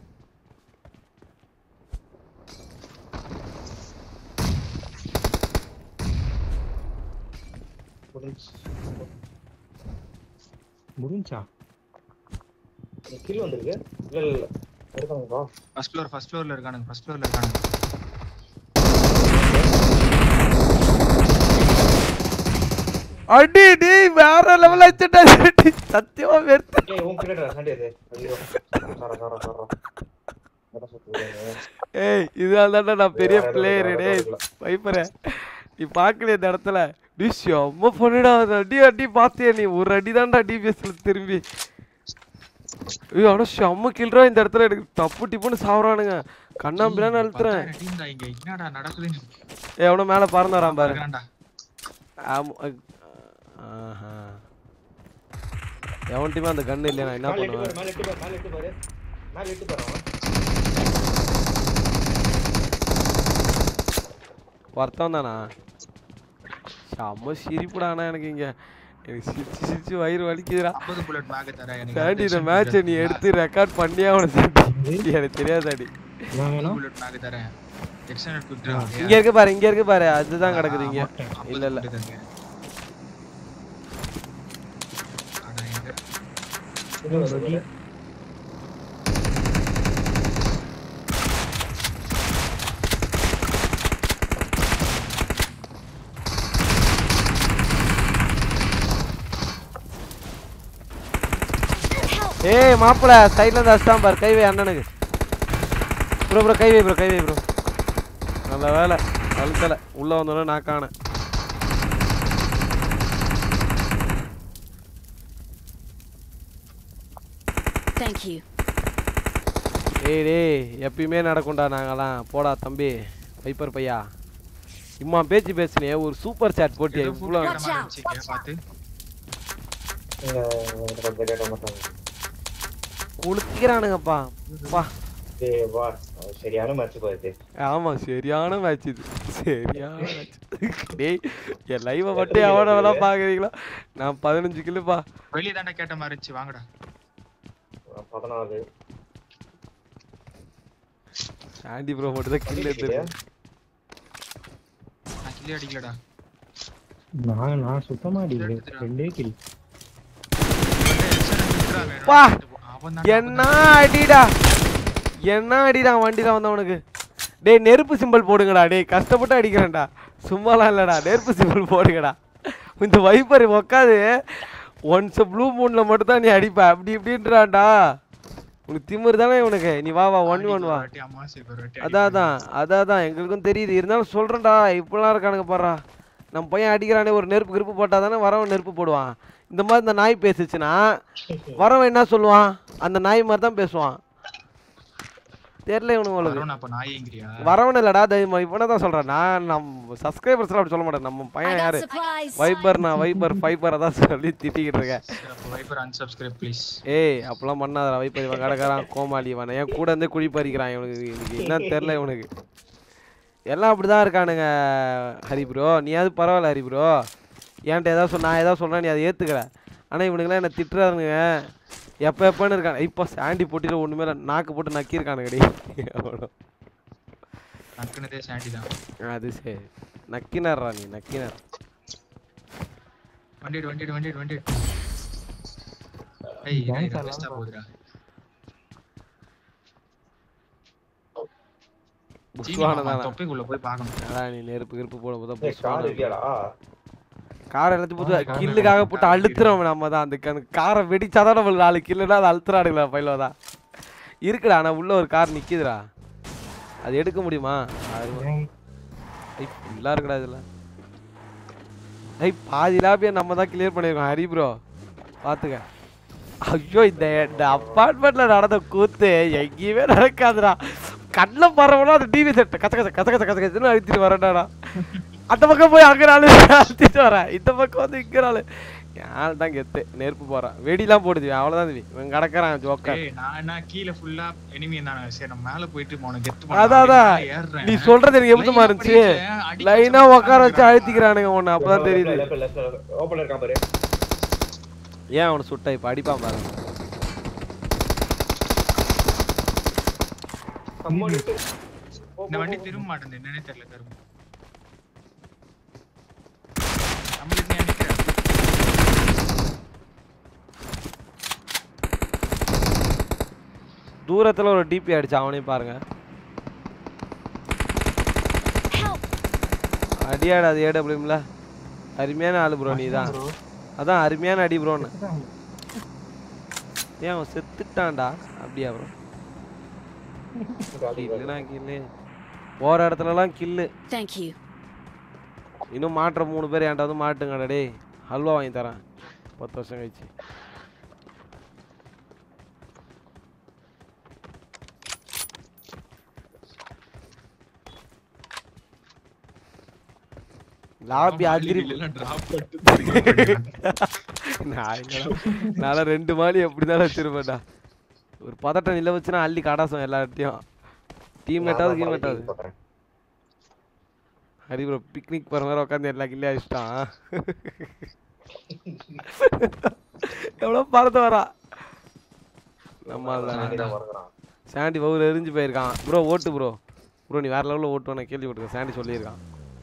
முடிஞ்சா கில் வந்திருக்கு இல்ல இல்ல இல்ல இருக்காங்கப்பா ஃபர்ஸ்ட் ஃப்ளோர் ஃபர்ஸ்ட் ஃப்ளோர்ல இருக்கானுங்க ஃபர்ஸ்ட் ஃப்ளோர்ல இருக்கானுங்க அடி டேய் வேற லெவல் அடிச்சடா சத்தியமா வெறுத்து ஏய் உன் கிட்ட சண்டே இது ஐயோ சாரா சாரா சாரா என்ன சொல்றீங்க ஏய் இதுதான் தான்டா நான் பெரிய வேற பிளேயர் எதுவும் டேய் இல்ல. வைப்பற நீ பார்க்கல இந்த இடத்துல டிஷ் அம்மா பண்ணிடா அடி அடி பாத்தியா நீ ஒரு அடி தான்டா டிபிஎஸ்ல திரும்பி ஐயோ ஆனா செம்ம கில்றா இந்த இடத்துல எனக்கு தப்பு டிப்புன்னு சாவறானுங்க கண்ணாம்பிலான்னு அழுத்துறேன் பத்தாயிரம் team டா இங்க என்னடா நடக்குதுன்னு ஏ எவனோ மேல பறந்து வரான் பாரு இருக்கான்டா. ஆமா, அ- ஆஹா. எவன்கிட்டயுமே அந்த கண்ணு இல்லையா நான் என்ன மேல எட்டு பண்ணுவேன் பாரு மேல எட்டு பாரு மேல எட்டு பாரு மேல எட்டு பாரு அவன். வருத்தம் தானா செம்ம சிரிப்புடாண்ணா எனக்கு இங்க எனக்கு சிரிச்சு சிரிச்சு வயிறு வலிக்குதுடா 50 bullet mag தரேன் எனக்கு சாண்டி இந்த attention மேட்சை நீ கொடுக்குறேன். எடுத்து ரெக்கார்ட் பண்ணியே அவனை சாண்டி எனக்கு தெரியாது சாண்டி என்ன 50 வேணும் bullet mag தரேன். Extended quick draw. இங்க இருக்கு பாரு இங்க இருக்கு பாரு அதுதான் கிடக்குது இங்க ஆ, 50 இல்ல, இல்ல. bullet தரேன். அட, எங்க? இன்னும் ஒரு பாரு. ஏய் மாப்பிள சைடுல இருந்து அடிச்சான் பாரு கை வை அண்ணனுக்கு ப்ரோ ப்ரோ கை வை ப்ரோ கை வை ப்ரோ நல்ல வேலை அழுத்தல உள்ள வந்தோடனே நான் காணேன் Thank you. ஏய் டேய் எப்பயுமே நடக்கும்டா நாங்கலாம் போடா தம்பி வைப்பர் பையா இம்மா பேச்சு பேசுனே ஒரு சூப்பர் சாட் போட்டியா ஏதோ food இவ்வளோ கேட்ட மாதிரி இருந்துச்சுங்க, பாத்து. இங்க எனக்கு கொஞ்சம் கேட்க மாட்டாங்க குளிக்கிறானுங்கப்பா பா டேய் வா அது சரியான மேட்ச் போயிடுது ஆமா சரியான மேட்ச் இது சரியான மேட்ச் டேய் என் லைவை மட்டும் எவ்வளோவெல்லாம் பார்க்குறீங்களா நான் பதினஞ்சு கிலோப்பா வெளிய தாண்டா கேட்ட மாதிரி இருந்துச்சு வாங்கடா பதினாலு ஆண்டி ப்ரோ மட்டும் தான் கில் எடுத்து நான் கிள்ளி அடிக்கலடா நான் நான் சுத்தமா அடிக்கிறேன் ரெண்டே கில் பா! அவன் என்ன அடிடா என்ன அடிடா வண்டியில வந்தவனுக்கு டேய் நெருப்பு சிம்பிள் போடுங்கடா டேய் கஷ்டப்பட்டு அடிக்கிறேன்டா சும்மாலாம் இல்லடா நெருப்பு சிம்பிள் போடுங்கடா இந்த வைப்பர் உக்காது ஒன்ஸ் ப்ளூ மூன்ல மட்டும் தான் நீ அடிப்ப அப்படி இப்படின்றான்டா உனக்கு திமிரு தானே உனக்கு நீ வா வா ஒன் ஒன் வா அதான் அதான் அதான் அதான் எங்களுக்கும் தெரியுது இருந்தாலும் சொல்றேன்டா இப்படிலாம் இருக்கானுங்க பாடுறா நம்ம பையன் அடிக்கிறானே ஒரு நெருப்பு கிருப்பு போட்டால் தானே வரவன் நெருப்பு போடுவான் இந்த மாதிரி இந்த நாய் பேசுச்சுன்னா வரவன் என்ன சொல்லுவான் அந்த நாய் மாதிரி தான் பேசுவான் தெரியல இவனுங்களுக்கு அப்ப நாயங்கிறியா வரவன் இல்லடா தைரியமா இவனை தான் சொல்றேன் நான் நம்ம சப்ஸ்கிரைபர்ஸ் அப்படி சொல்ல மாட்டேன் நம்ம I பையன் got யாரு supplies. வைபர் நான் வைபர் ஃபைபரை தான் சொல்லி திட்டிக்கிட்டு இருக்கேன் வைப்பர் unsubscribe ப்ளீஸ் ஏய் அப்பெல்லாம் பண்ணாதடா வைப்பர் இவன் கிடக்கிறான் கோமாளி இவன் என் கூட இருந்து குழி பறிக்கிறான் இவனுக்கு இன்னைக்கு என்ன தெரில இவனுக்கு எல்லாம் அப்படிதான் இருக்கானுங்க ஹரி ப்ரோ நீயாவது பரவாயில்ல ஹரி ப்ரோ என்கிட்ட ஏதாவது சொன்ன நான் ஏதாவது சொன்னா நீ அதை ஏத்துக்கிற ஆனா இவனுங்களாம் என்ன திட்டுறானுங்க எப்போ எப்போன்னு இருக்காங்க இப்போ சாண்டி போட்டியில் ஒண்ணுமே இல்லை நாக்கு போட்டு நக்கியிருக்கானுங்க டேய் அவ்வளோ நக்குனதே சாண்டி தான் அது சரி நக்கினர்ரா நீ நக்கினர் வண்டிடு வண்டிடு வண்டிடு வண்டிடு ஏய் Dance இது ஆடலாம் பெஸ்டா போகுதுடா புஷ்வான தானே தொப்பைக்குள்ள போய் பார்க்கணும் அதான் நீ நெருப்பு கிருப்பு போட போதா ஏய் கார் இல்லையாடா காரை எல்லாத்தையும் போட்டு ஆ, கார்ல கில்லுக்காக இருக்கு, போட்டு கார் அழுத்துறோம் நம்ம தான் அந்த அந்த காரை வெடிச்சாதான் நம்மளுக்கு நாலு கில்லுனா அதை அழுத்துறாடுங்களா பையில தான் இருக்குடா ஆனா உள்ள ஒரு கார் நிக்குதுடா அது எடுக்க முடியுமா அது ஐய் ஃபுல்லாக இருக்கடா இதில் ஐய் பாதி லாபியை நம்ம தான் கிளியர் பண்ணியிருக்கோம் ஹரி ப்ரோ பார்த்துக்க ஐயோ இந்த இந்த அப்பார்ட்மெண்ட்டில் நடந்த கூத்து எங்கேயுமே நடக்காதுடா கண்ணில் பரவனா அந்த டிவி செட் கச்ச கச்ச கச்ச கச்ச கச்ச கச்சன்னு அழுத்திட்டு வரேன்டாடா அந்த பக்கம் போய் அங்கே நாள் அழுத்திட்டு வரேன் இந்த பக்கம் வந்து இங்கே நாள் யார் தான் கெத்து நெருப்பு போகிறான் வெடிலாம் போடுது அவ்வளோதான் தம்பி இவன் கிடக்குறான் ஜோக்கர் ஏய் நான் என்ன கீழ ஃபுல்லா எனிமி இருந்தானுங்க சரி நான் மேல போயிட்டு உனக்கு கெத்து அதான் அதான். ஏறுறேன் நீ சொல்றது எனக்கு எப்படி இருந்துச்சு லைனா உட்கார வச்சு அழுத்திக்கிறானுங்க உன்னை அப்பதான் தெரியுது ஓப்பன்ல இருக்கான் பாரு ஏன் அவனை சுட்ட இப்ப அடிப்பான் பாரு இந்த வண்டி திரும்ப மாட்டேன் என்னன்னே தெரியல கரும்பு நம்மளுக்கு நீ நினைக்கிற தூரத்துல ஒரு டிபி அடிச்சு அவனையும் பாருங்க Help! அடியாடு அது ஏடபிள்யூம்ல அருமையான ஆளு ப்ரோ நீ தான் அதான் அருமையான அடி ப்ரோன்னு ஏன் அவன் செத்துட்டான்டா அப்படியா ப்ரோ கில்லுனா கில்லு போற இடத்துலலாம் கில்லு Thank you. இன்னும் மாட்டுற மூணு பேர் என்கிட்ட வந்து மாட்டுங்கடா டேய் ஹல்வா வாங்கி தரேன் பத்து வருஷம் கழிச்சு லாபி அதிரி டிராப் பண்ணிட்டு நான் எங்கடா நான் ரெண்டு மாடி எப்படிதான் வச்சிருப்பேன்டா ஒரு பதட்டம் நில வச்சுனா அள்ளி கடாசம் எல்லார்ட்டையும் டீம்மேட்டாவது கீம்மேட்டாவது ஹரி ப்ரோ பிக்னிக் போகிற மாதிரி உட்காந்து எல்லா கில்லையும் அடிச்சிட்டான் எவ்வளோ பறந்து வரா நம்ம சாண்டி தான் வருகிறான் சாண்டி பவுல் எரிஞ்சு போயிருக்கான் ப்ரோ ஓட்டு ப்ரோ ப்ரோ நீ வேற லெவலில் ஓட்டுவேன் நான் கேள்விப்பட்டிருக்கேன் சாண்டி சொல்லியிருக்கான்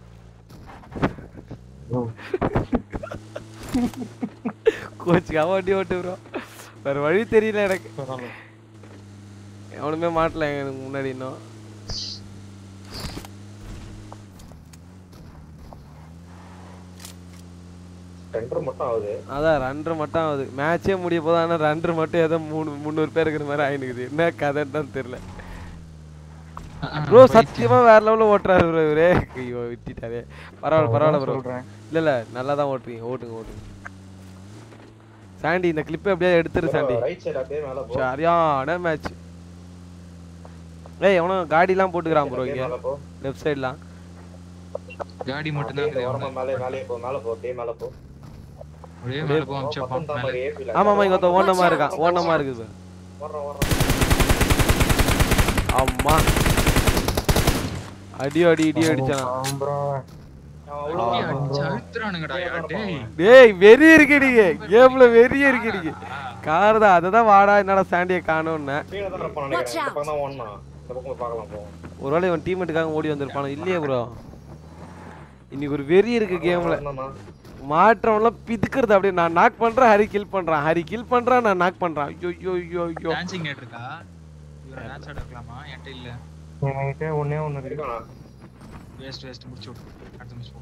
கோச்சுக்காக வண்டி ஓட்டு ப்ரோ வேற வழி தெரியல எனக்கு எவனுமே மாட்டல எனக்கு முன்னாடி இன்னும் ரெண்டரை மட்டும் ஆகுது அதான் ரெண்டரை மட்டும் ஆகுது மேட்சே முடிய போதும் ஆனால் ரெண்டரை மட்டும் ஏதோ மூணு முந்நூறு பேர் இருக்கிற மாதிரி ஆயினுக்குது என்ன கதைன்னு தான் தெரியல ப்ரோ சத்தியமா வேற லெவலில் ஓட்டுறாரு ப்ரோ இவரே ஐயோ விட்டுட்டாரே பரவாயில்ல பரவாயில்ல ப்ரோ இல்ல இல்ல நல்லா தான் ஓட்டுறீங்க ஓட்டுங்க ஓட்டுங்க சாண்டி இந்த கிளிப்பை அப்படியே எடுத்துரு சாண்டி ரைட் சைடு அப்படியே மேல போ சரியான மேட்ச் ஏய் எவனும் காடிலாம் போட்டுக்கிறான் ப்ரோ அப்படியே இங்க மேல போ லெஃப்ட் சைட்லாம் காடி மட்டும் அப்படியே இந்த தான் ஓரமா மேலே மேலே போ மேல போ அப்படியே மேல போ ஒரே மேல போ அமிச்சா பக்கம் தான் மேல பாரு ஏபில ஆமா ஆமா இங்க ஒருத்தன் ஓனமா இருக்கான் ஓனமா இருக்குது பாரு. வர்றோம் வர்றோம் அம்மா அடி அடி இடி அடிச்சான் வண்டி அடிச்சு அழுத்துறானுங்கடா டேய் டேய் வெறி இருக்கு நீங்க கேம்ல வெறி இருக்கு நீங்க கார் தான் அதை தான் வாடா என்னடா சாண்டியை காணோன்னு கீழே தான் இருப்பான் நினைக்கிறேன் இந்த பக்கம் தான் ஓடணும் இந்த பக்கம் போய் பார்க்கலாம் போ ஒருவேளை இவன் டீம்மேட்டுக்காக ஓடி வந்திருப்பானோ இல்லையே ப்ரோ இன்னைக்கு ஒரு வெறி இருக்கு கேம்ல வரணும்னா, மாற்றம்லாம் பிதுக்குறது அப்படியே நான் நாக் பண்றேன் ஹரி கில் பண்றான் ஹரி கில் பண்றான் நான் நாக் பண்றான் ஐயோ ஐயோ ஐயோ ஐயோ டான்சிங் நேட் இருக்கா இவர டான்ஸ் ஆட இருக்கலாமா என்கிட்ட இல்ல என்கிட்ட ஒண்ணே ஒண்ணு இருக்கு இருக்கானா? வேஸ்ட் வேஸ்ட் முடிச்சு விட்டு அடுத்த மிஸ் போ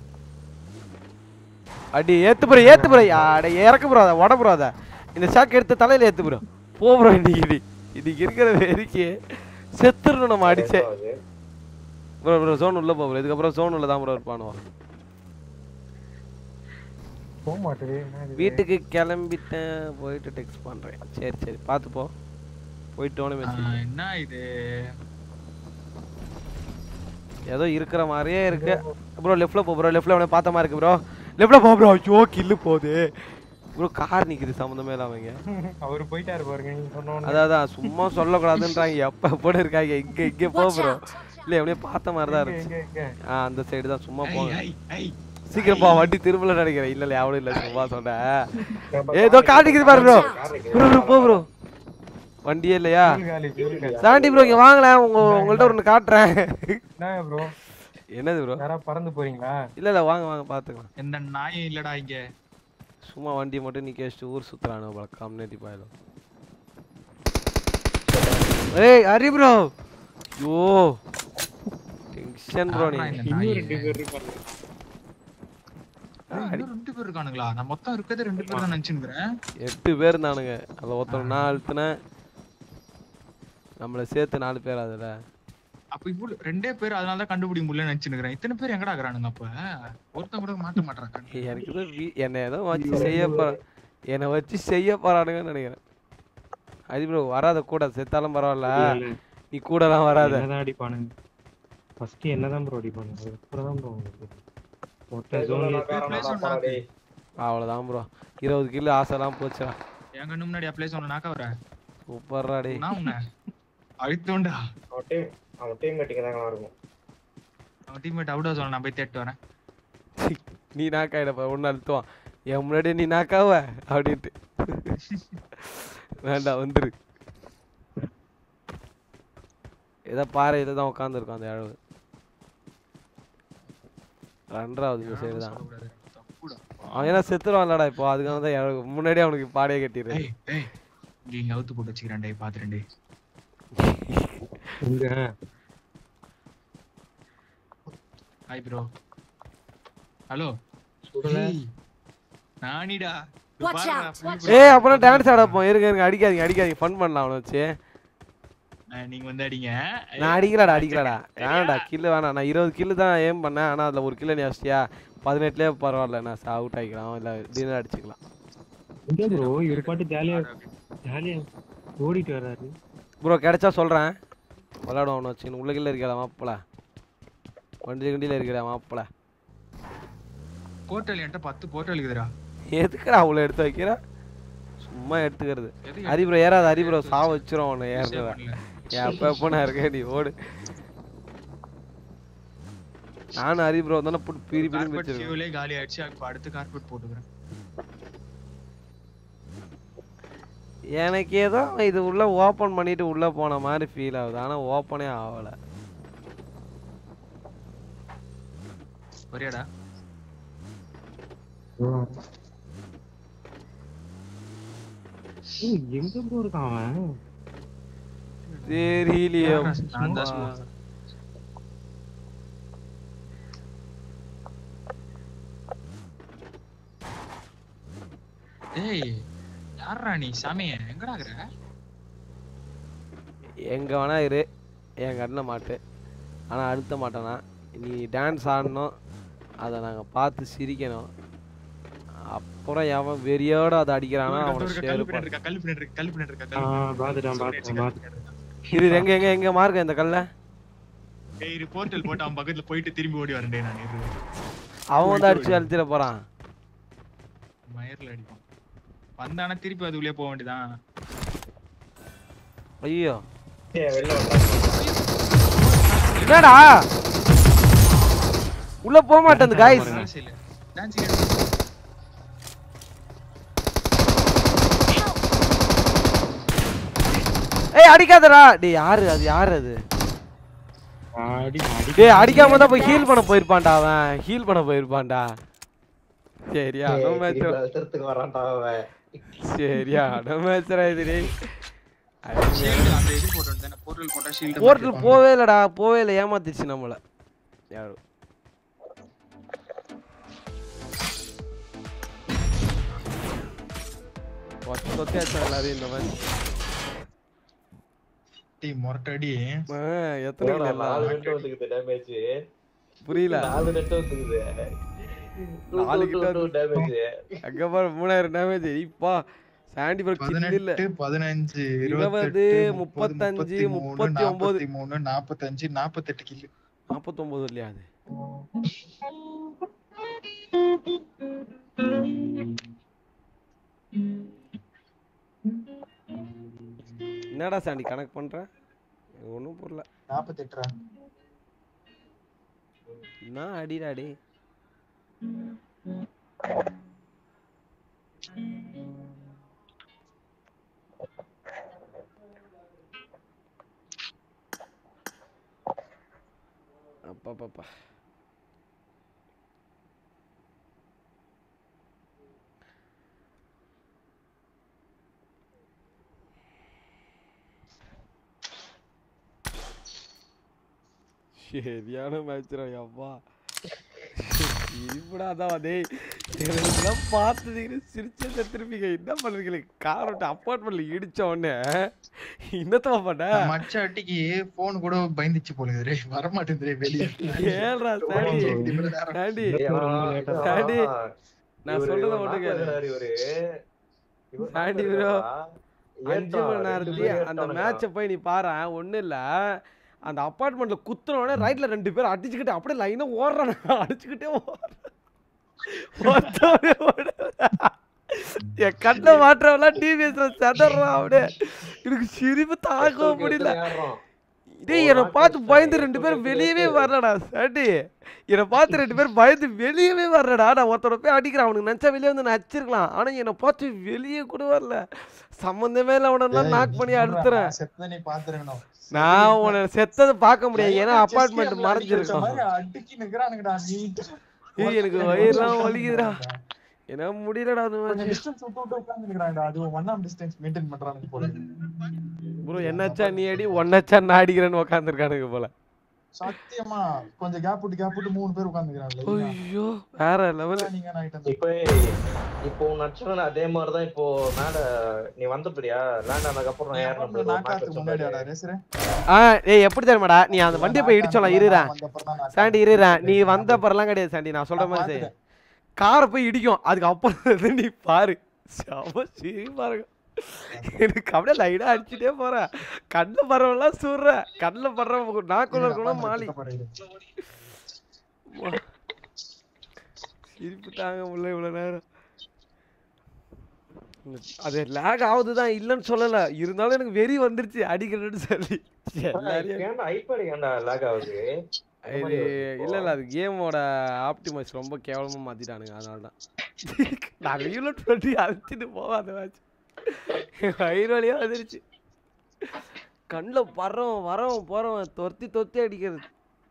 அடி ஏத்து ப்ரோ ஏத்து ப்ரோ அட இறக்கு ப்ரோ அதை உட ப்ரோ அதை இந்த ஷாக் எடுத்து தலையில ஏத்து ப்ரோ போ ப்ரோ இன்னைக்கு நீ இன்னைக்கு இருக்கிற வெறிக்கு செத்துடணும் நம்ம அடிச்சே ஆகுது. ப்ரோ ப்ரோ ஜோன் உள்ள போ ப்ரோ இதுக்கப்புறம் ஜோன் உள்ள தான் ப்ரோ இருப்பானுவா போக மாட்டேது என்ன இது? வீட்டுக்கு கிளம்பிட்டேன் போயிட்டு டெக்ஸ்ட் பண்றேன் சரி சரி பார்த்து போ போயிட்டோன்னு மெசேஜ் என்ன இது ஏதோ இருக்கிற மாதிரியே இருக்கு ப்ரோ லெஃப்ட்ல போ ப்ரோ லெஃப்ட்ல அவனை பார்த்த மாதிரி இருக்கு ப்ரோ லெஃப்ட்ல போ ப்ரோ ஐயோ கில்லு போகுது ப்ரோ கார் நிக்குது சம்மந்தமே இல்லாம இங்க அவரு போயிட்டாரு பாருங்க நீங்க சொன்ன உடனே. அதான் அதான் சும்மா சொல்லக்கூடாதுன்றாங்க எப்ப போட இருக்காங்க இங்க இங்க போ Watch ப்ரோ out! இல்ல எப்படியே பார்த்த மாதிரி தான் எங்க, இருந்துச்சு எங்க, எங்க? ஆ அந்த சைடு தான் சும்மா ஐ போங்க ஐ ஐ சீக்கிரம் போ வண்டி திரும்பல நினைக்கிறேன் இல்ல இல்ல எவனும் இல்ல சும்மா சொன்னேன் நம்ம ஏதோ காட்டிக்குது பாரு ப்ரோ கார் நிக்குது. ப்ரோ ப்ரோ போ ப்ரோ வண்டியே இல்லையா fuel காலி, fuel காலி. சாண்டி ப்ரோ இங்க வாங்களேன் உங்க உங்கள்ட்ட ஒன்று காட்டுறேன் என்னங்க bro? என்னது ப்ரோ யாரா பறந்து போறீங்களா இல்ல இல்ல வாங்க வாங்க பாத்துக்கலாம் எந்த நாயும் இல்லடா இங்க சும்மா வண்டியை மட்டும் நிக்க வச்சுட்டு ஊர் சுத்துறானு போல கம்யூனிட்டி பாயிலும் ஏய் Hari bro yo tension bro நீ யார்றா இந்த நாய்? ஏய், இன்னும் ரெண்டு பேர் இருக்கானுங்களா நான் மொத்தம் இருக்கிறது ரெண்டு பேர் தான் நினைச்சுக்கிறேன் எட்டு பேர் இருந்தானுங்க அதில் ஒருத்தன் நான் அழுத்தினேன் நம்மளை சேர்த்து நாலு பேர் அதில் அப்ப இவ்வளவு ரெண்டே பேர் அதனால தான் கண்டுபிடிக்க முடியல நினைச்சுக்கிறேன் இத்தனை பேர் எங்கடா இருக்கிறானுங்க அப்ப ஒருத்தன் கூட மாட்ட மாட்டாங்க எனக்கு தான் வீ- என்னை ஏதோ வச்சு செய்ய போற என்னை வச்சு செய்ய போறானுங்கன்னு நினைக்கிறேன் அது ப்ரோ வராத கூட செத்தாலும் பரவாயில்ல நீ கூடலாம் வராத என்னதான் அடிப்பானுங்க ஃபர்ஸ்ட் என்னதான் ப்ரோ அடிப்பானுங்க அதுக்கப்புறம் தான் ப்ரோ உங்களுக்கு ஒருத்தன் ஜோன்ல அவ்வளோதான் ப்ரோ இருபது கிலோ ஆசைலாம் போச்சுடா என் கண்ணு முன்னாடி அப்ளை சொன்ன நாக்கா வர சூப்பர்ரா டே நான் உன்னை அழுத்தோண்டா அவன் டீம் அவன் டீம் கட்டிங்க தான் இருக்கும் அவன் டீம்மேட் அவுடா சொன்ன நான் போய் தேட்டு வரேன் நீ நாக்காயிடப்ப ஒன்று அழுத்துவான் என் முன்னாடி நீ நாக்காவ அப்படின்ட்டு வேண்டாம் வந்துரு ஏதோ பாறையில தான் உட்காந்துருக்கோம் அந்த இழவு ரெண்டாவது இந்த சைடு தான் சொல்லக்கூடாது. தப்புடா. அவன் ஏன்னா செத்துருவான்லடா இப்போ அதுக்காக தான் இழவு முன்னாடியே அவனுக்கு பாடையே கட்டிடுறேன் ஏய் ஏய் இங்க இங்க அவுத்து போட்டு வச்சுக்கிறேன் டேய் பாத்துறேன் டேய் இங்க ஹாய் ப்ரோ ஹலோ சுடல. நானிடா Watch out, watch ஏய் அப்புறம் டான்ஸ் ஆடப்போம் இருங்க இருங்க அடிக்காதீங்க அடிக்காதீங்க ஃபன் பண்ணலாம் அவனை வச்சு நீங்க வந்து அடிங்க நான் அடிக்கலடா அடிக்கலடா வேணாம்டா கில்லு வேணாம் நான் இருபது கில்லு தான் ஏம் பண்ணேன் ஆனால் அதில் ஒரு கில்லு நீ அடிச்சிட்டியா பதினெட்டுலேயே பரவாயில்ல நான் அவுட் ஆகிக்கலாம் இல்லை டின்னர் அடிச்சுக்கலாம் இங்க ப்ரோ இவர் பாட்டு ஜாலியா ஜாலியா ஓடிட்டு வர்றாரு ப்ரோ கிடைச்சா சொல்கிறேன் விளாடுவோம் அவனை வச்சுக்கணும் உள்ள கில்ல இருக்கடா மாப்பிள வண்டி கண்டியில் இருக்கடா மாப்பிள போர்ட்டல் என்கிட்ட பத்து போர்ட்டல் இருக்குதுடா எதுக்குடா அவ்வளோ எடுத்து வைக்கிற சும்மா எடுத்துக்கிறது எது ஹரி ப்ரோ ஏறாது ஹரி ப்ரோ சாவ வச்சிரும் அவனை யூஸே ஏறுறதா பண்ணல. எப்போ எப்போ நான் இருக்கேன் நீ ஓடு நானும் ஹரி ப்ரோ தானே போட்டு பிரி பிரி கார்பெட் வச்சிருக்கேன் ஃபியூலே காலி ஆயிடுச்சு அப்ப அடுத்து கார்பெட் போட்டுக்கிறேன் எனக்கு ஏதோ இது உள்ள ஓப்பன் பண்ணிட்டு உள்ள போன மாதிரி ஃபீல் ஆகுது ஆனா ஓப்பனே ஆகல ஒரேடா ஏய், எங்க ப்ரோ இருக்கான் அவன் தெரியலையே யாரா? நான் தான் சும்மா. ஏய் யாரா நீ சாமிய எங்கடா இருக்கிற எங்க வேணா இரு என் கண்ணில் மாட்டு ஆனா அழுத்த மாட்டேனா நீ டான்ஸ் ஆடணும் அதை நாங்க பார்த்து சிரிக்கணும் அப்புறம் எவன் வெறியோட அதை அடிக்கிறானோ அவனை கல்லு ஷேர் பின்னாடி இருக்கா கல்லு பின்னாடி இருக்கா கல்லு பின்னாடி இருக்கா ஆ கல்லு பாத்துட்டான் பின்னாடி பாத்துட்டான் இருக்கா, பாத்துட்டான் கல்லு பின்னாடி இருக்கா. இரு எங்க எங்க எங்க மார்க் இந்த கல்ல ஏய் இரு போர்ட்டல் போட்டு அவன் பக்கத்துல போயிட்டு திரும்பி ஓடி வரேன் டேய் நான் இரு அவன் வந்து அடிச்சு அழுத்திட போறான் மயர்ல அடிப்பான் வந்தானா திருப்பி அது உள்ளே போக வேண்டியதான் ஐயோ ஏய் வெளில வந்தாங்க என்னடா உள்ள போக மாட்டேன் காய்ஸ் டான்ஸ் இல்ல டான்ஸ் ஏய் அடிக்காதடா டேய் யாரு அது யாரு அது அடி அடி டேய் அடிக்காம தான் போய் ஹீல் பண்ண போயிருப்பான்டா அவன் ஹீல் பண்ண போயிருப்பான்டா சரியா அடம் மேட்ச் அழுத்தத்துக்கு வரான்டா அவன் சரியா அடம் மேட்ச்ரா இது டேய் ஷீல்டு அந்த இது போட்டு வந்தேன் போர்ட்டல் போட்டா ஷீல்டு போர்ட்டல் போவே இல்லடா போவே இல்லை ஏமாத்திச்சு நம்மள யாரு கொத்த கொத்தியாச்சா எல்லாரையும் இந்த மாதிரி டேய் மொரட்டடி ஆ, எத்தனை கிலோ நாலு எல்லாம் நெட் வந்துக்குது டேமேஜ் புரியல நாலு நெட் வந்துக்குது நாலு கிட்ட டேமேஜ் அங்க பாரு மூணாயிரம் டேமேஜ் இப்பா சாண்டி ப்ரோ கில் இல்ல பதினெட்டு பதினஞ்சு இருபது, இருபது முப்பத்தஞ்சு, முப்பத்தஞ்சு முப்பத்தி முப்பத்தி ஒன்பது. ஒன்பது மூணு நாற்பத்தஞ்சு நாற்பத்தெட்டு கில்லு நாற்பத்தொன்பது இல்லையா அது என்னடா சாண்டி கணக்கு பண்ற ஒன்றும் புரியல நாற்பத்தெட்டுரா என்ன அடிடா அடி அப்பா சரியான மேட்ச்ரா அப்பா சிரிப்புடாதான் டேய் இதெல்லாம் பார்த்ததுக்கு சிரிச்சே செத்துருப்பீங்க என்ன பண்ணுறீங்க கார் விட்டு அப்பார்ட்மெண்ட்ல இடிச்ச உடனே என்னத்தவா பண்ண மச்ச அட்டிக்கு போன் கூட பயந்துச்சு போல ரே வர மாட்டேங்குது வெளியே ஏழ்ரா சாண்டி சாண்டி சாண்டி, நான் சொல்றத மட்டும் கேளு. சாண்டி bro, அஞ்சு மணி நேரத்துலயே அந்த மேட்சை போய் நீ பாரு ஒண்ணும் இல்ல அந்த அப்பார்ட்மெண்ட்ல குத்துன உடனே ரைட்ல ரெண்டு பேரும் அடிச்சுக்கிட்டு அப்படியே லைனா ஓடுறானு அடிச்சுக்கிட்டே ஓடுறான். ஒருத்தவனே ஓடுறா. என் கண்ணை மாற்றவெல்லாம் டிவிஎஸ்ல செதறான் அப்படியே எனக்கு சிரிப்பு தாக்கவும் முடியல டேய் என்னை பார்த்து பயந்து ரெண்டு பேரும் வெளியவே வரலடா சாட்டி என்னை பார்த்து ரெண்டு பேரும் பயந்து வெளியவே வரலடா நான் ஒருத்தர போய் அடிக்கிறேன் அவனுக்கு நினச்சா வெளியே வந்து நான் அடிச்சிருக்கலாம் ஆனால் என்னை பார்த்து வெளியே கூட வரல சம்மந்தமே இல்லை அவனெல்லாம் நாக் பண்ணி அழுத்துறேன் செத்த நீ பாத்துருக்கணும் நான் உன்னை செத்ததை பார்க்க முடியாது ஏன்னா அப்பார்ட்மெண்ட் மறைஞ்சிருக்கும் அடிக்கி நிக்கிறானுங்கடா நீ ஏய், எனக்கு வயிறுலாம் வலிக்குதுடா என்ன முடியலடா அது கொஞ்சம் மாதிரி டிஸ்டன்ஸ் விட்டு விட்டு உட்கார்ந்துருக்காங்கடா அது ஒன் ஆம் டிஸ்டன்ஸ் மெயின்டைன் பண்றானுங்க போல ப்ரோ என்னாச்சா நீ அடி ஒன்னாச்சா நான் அடிக்கிறேன்னு உட்காந்துருக்கானுங்க போல சத்தியமா கொஞ்சம் கேப் விட்டு கேப் விட்டு மூணு பேர் உட்கார்ந்துக்கிறாங்க ஐயோ வேற லெவல் நீங்க ஆயிட்டு இப்போ இப்போ உன் நட்சத்திரம் அதே மாதிரிதான் இப்போ மேல நீ வந்தபடியா லேண்ட் ஆனதுக்கு அப்புறம் ஏறணும் நாக்காத்துக்கு முன்னாடியாடா ரேசர் ஆ ஏய் எப்படி தெரியுமாடா நீ அந்த வண்டியை போய் இடிச்சோலாம் இருடா சாண்டி இருடா நீ வந்த பரலாம் கிடையாது சாண்டி நான் சொல்ற மாதிரி செய் காரை போய் இடிக்கும் அதுக்கு அப்புறம் வந்து நீ பாரு செம சிரிப்பா இருக்கும் எனக்கு அப்படியே லைனா அடிச்சுட்டே போறேன் கண்ணில் படுறவெல்லாம் சுடுற கண்ணில் படுற நாக்குள்ள இருக்கணும் மாலி சிரிப்பு தாங்க முடியல இவ்வளோ நேரம் அது லேக் ஆகுது தான் இல்லைன்னு சொல்லலை இருந்தாலும் எனக்கு வெறி வந்துருச்சு அடிக்கிறேன்னு சொல்லி எல்லாரையும் ஏன்டா ஐபேட் ஏன்டா லேக் ஆகுது இது இல்ல இல்ல அது கேமோட ஆப்டிமைஸ் ரொம்ப கேவலமா மாத்திட்டானுங்க அதனால தான் நான் ரீலோட் பண்ணி அழைச்சிட்டு போவாத மேட்ச் வயிறு வழியா வந்துருச்சு கண்ணில் பறவன் வரவன் போறவன் தொர்த்தி தொத்தி அடிக்கிறது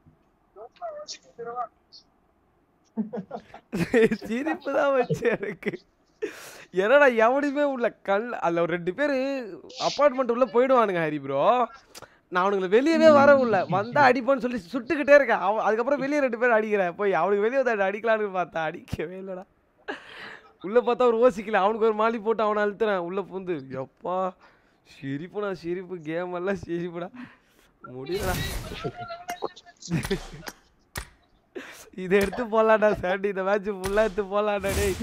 சிரிப்பு தான் வச்சு எனக்கு என்னடா எவனுமே உள்ள கண் அதில் ஒரு ரெண்டு பேர் அப்பார்ட்மெண்ட் உள்ள போயிடுவானுங்க ஹரி ப்ரோ நான் அவனுங்களை வெளியவே வர உள்ள வந்தா அடிப்பேன்னு சொல்லி சுட்டுக்கிட்டே இருக்கேன் அவன் அதுக்கப்புறம் வெளியே ரெண்டு பேர் அடிக்கிறேன் போய் அவனுக்கு வெளியே வந்து அடிக்கலான்னு பார்த்தா அடிக்கவே இல்லைடா உள்ள பார்த்தா ஒரு ஓசிக்கல அவனுக்கு ஒரு மாலி போட்டு அவனை அழுத்துறேன் உள்ள பூந்து எப்பா சிரிப்புடா சிரிப்பு கேம் எல்லாம் சிரிப்புடா முடியலடா இதை எடுத்து போலாம்டா சாண்டி இந்த மேட்ச் ஃபுல்லா எடுத்து போலாம்டா டேய்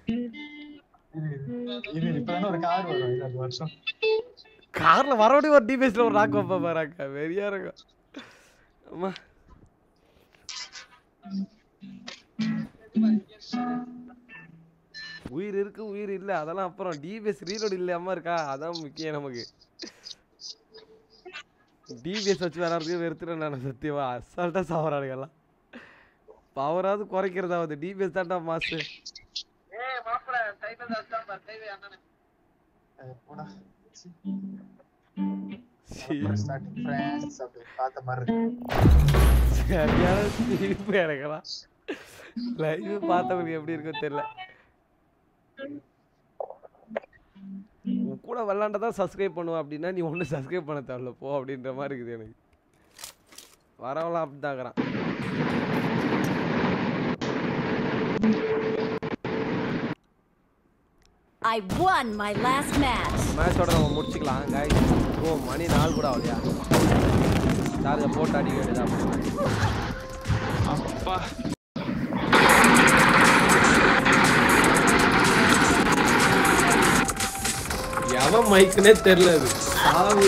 இது இப்பதானே ஒரு கார் வரும் இது அந்த வருஷம் கார்ல வரவடி ஒரு டிபிஎஸ்ல ஒரு ராக் வைப்பா பாராக்கா வெறியா இருக்கும் அம்மா உயிர் இருக்கு உயிர் இல்ல அதெல்லாம் அப்புறம் டிபிஎஸ் ரீலோட் இல்லாம இருக்கா அதான் முக்கியம் நமக்கு டிபிஎஸ் வச்சு விளாட்றதுக்கு வெறுத்துறேன் நான் சத்தியமா அசால்ட்டா சாவறானுங்க எல்லாம் பவராவது குறைக்கிறதாவது டிபிஎஸ் தான்டா மாசு அஹ் போடா சீ. ஸ்டார்டிங் ஃப்ரெண்ட்ஸ் அப்படி பார்த்த மாதிரி இருக்கு சரியான சிரிப்பு எனக்கெல்லாம் லைவ் பார்த்தவங்களுக்கு எப்படி இருக்கும் தெரியல உன் கூட விளாண்டா தான் சப்ஸ்கிரைப் பண்ணுவேன் அப்படின்னா நீ ஒன்றும் சப்ஸ்கிரைப் பண்ண தேவையில்ல போ அப்படின்ற மாதிரி இருக்குது எனக்கு வரவெல்லாம் அப்படிதாங்கிறான் I won my last match. மேட்சோட நம்ம முடிச்சுக்கலாம் guys ஓ மணி நாலு கூட ஆகலையா சார்ஜை போட்டு அடிக்க வேண்டியதா அப்பா எவன் மைக்குனே தெரியல அது சாவுது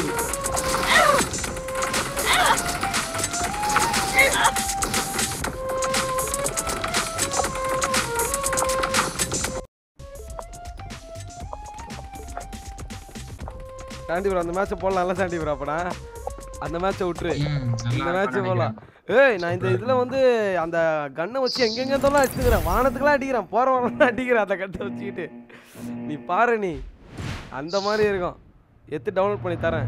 சாண்டி ப்ரோ அந்த மேட்சை போடலாம்ல சாண்டி ப்ரோ அப்படா அந்த மேட்சை விட்டுரு இந்த மேட்ச் போகலாம் ஏய் நான் இந்த இதில் வந்து அந்த கன்னை வச்சு எங்கெங்க இருந்தெல்லாம் அடிச்சுக்கிறேன் வானத்துக்குலாம் அடிக்கிறேன் போகிறவங்களாம் அடிக்கிறேன் அந்த கட்டை வச்சுக்கிட்டு நீ பாரு நீ அந்த மாதிரி இருக்கும் எடுத்து டவுன்லோட் பண்ணி தரேன்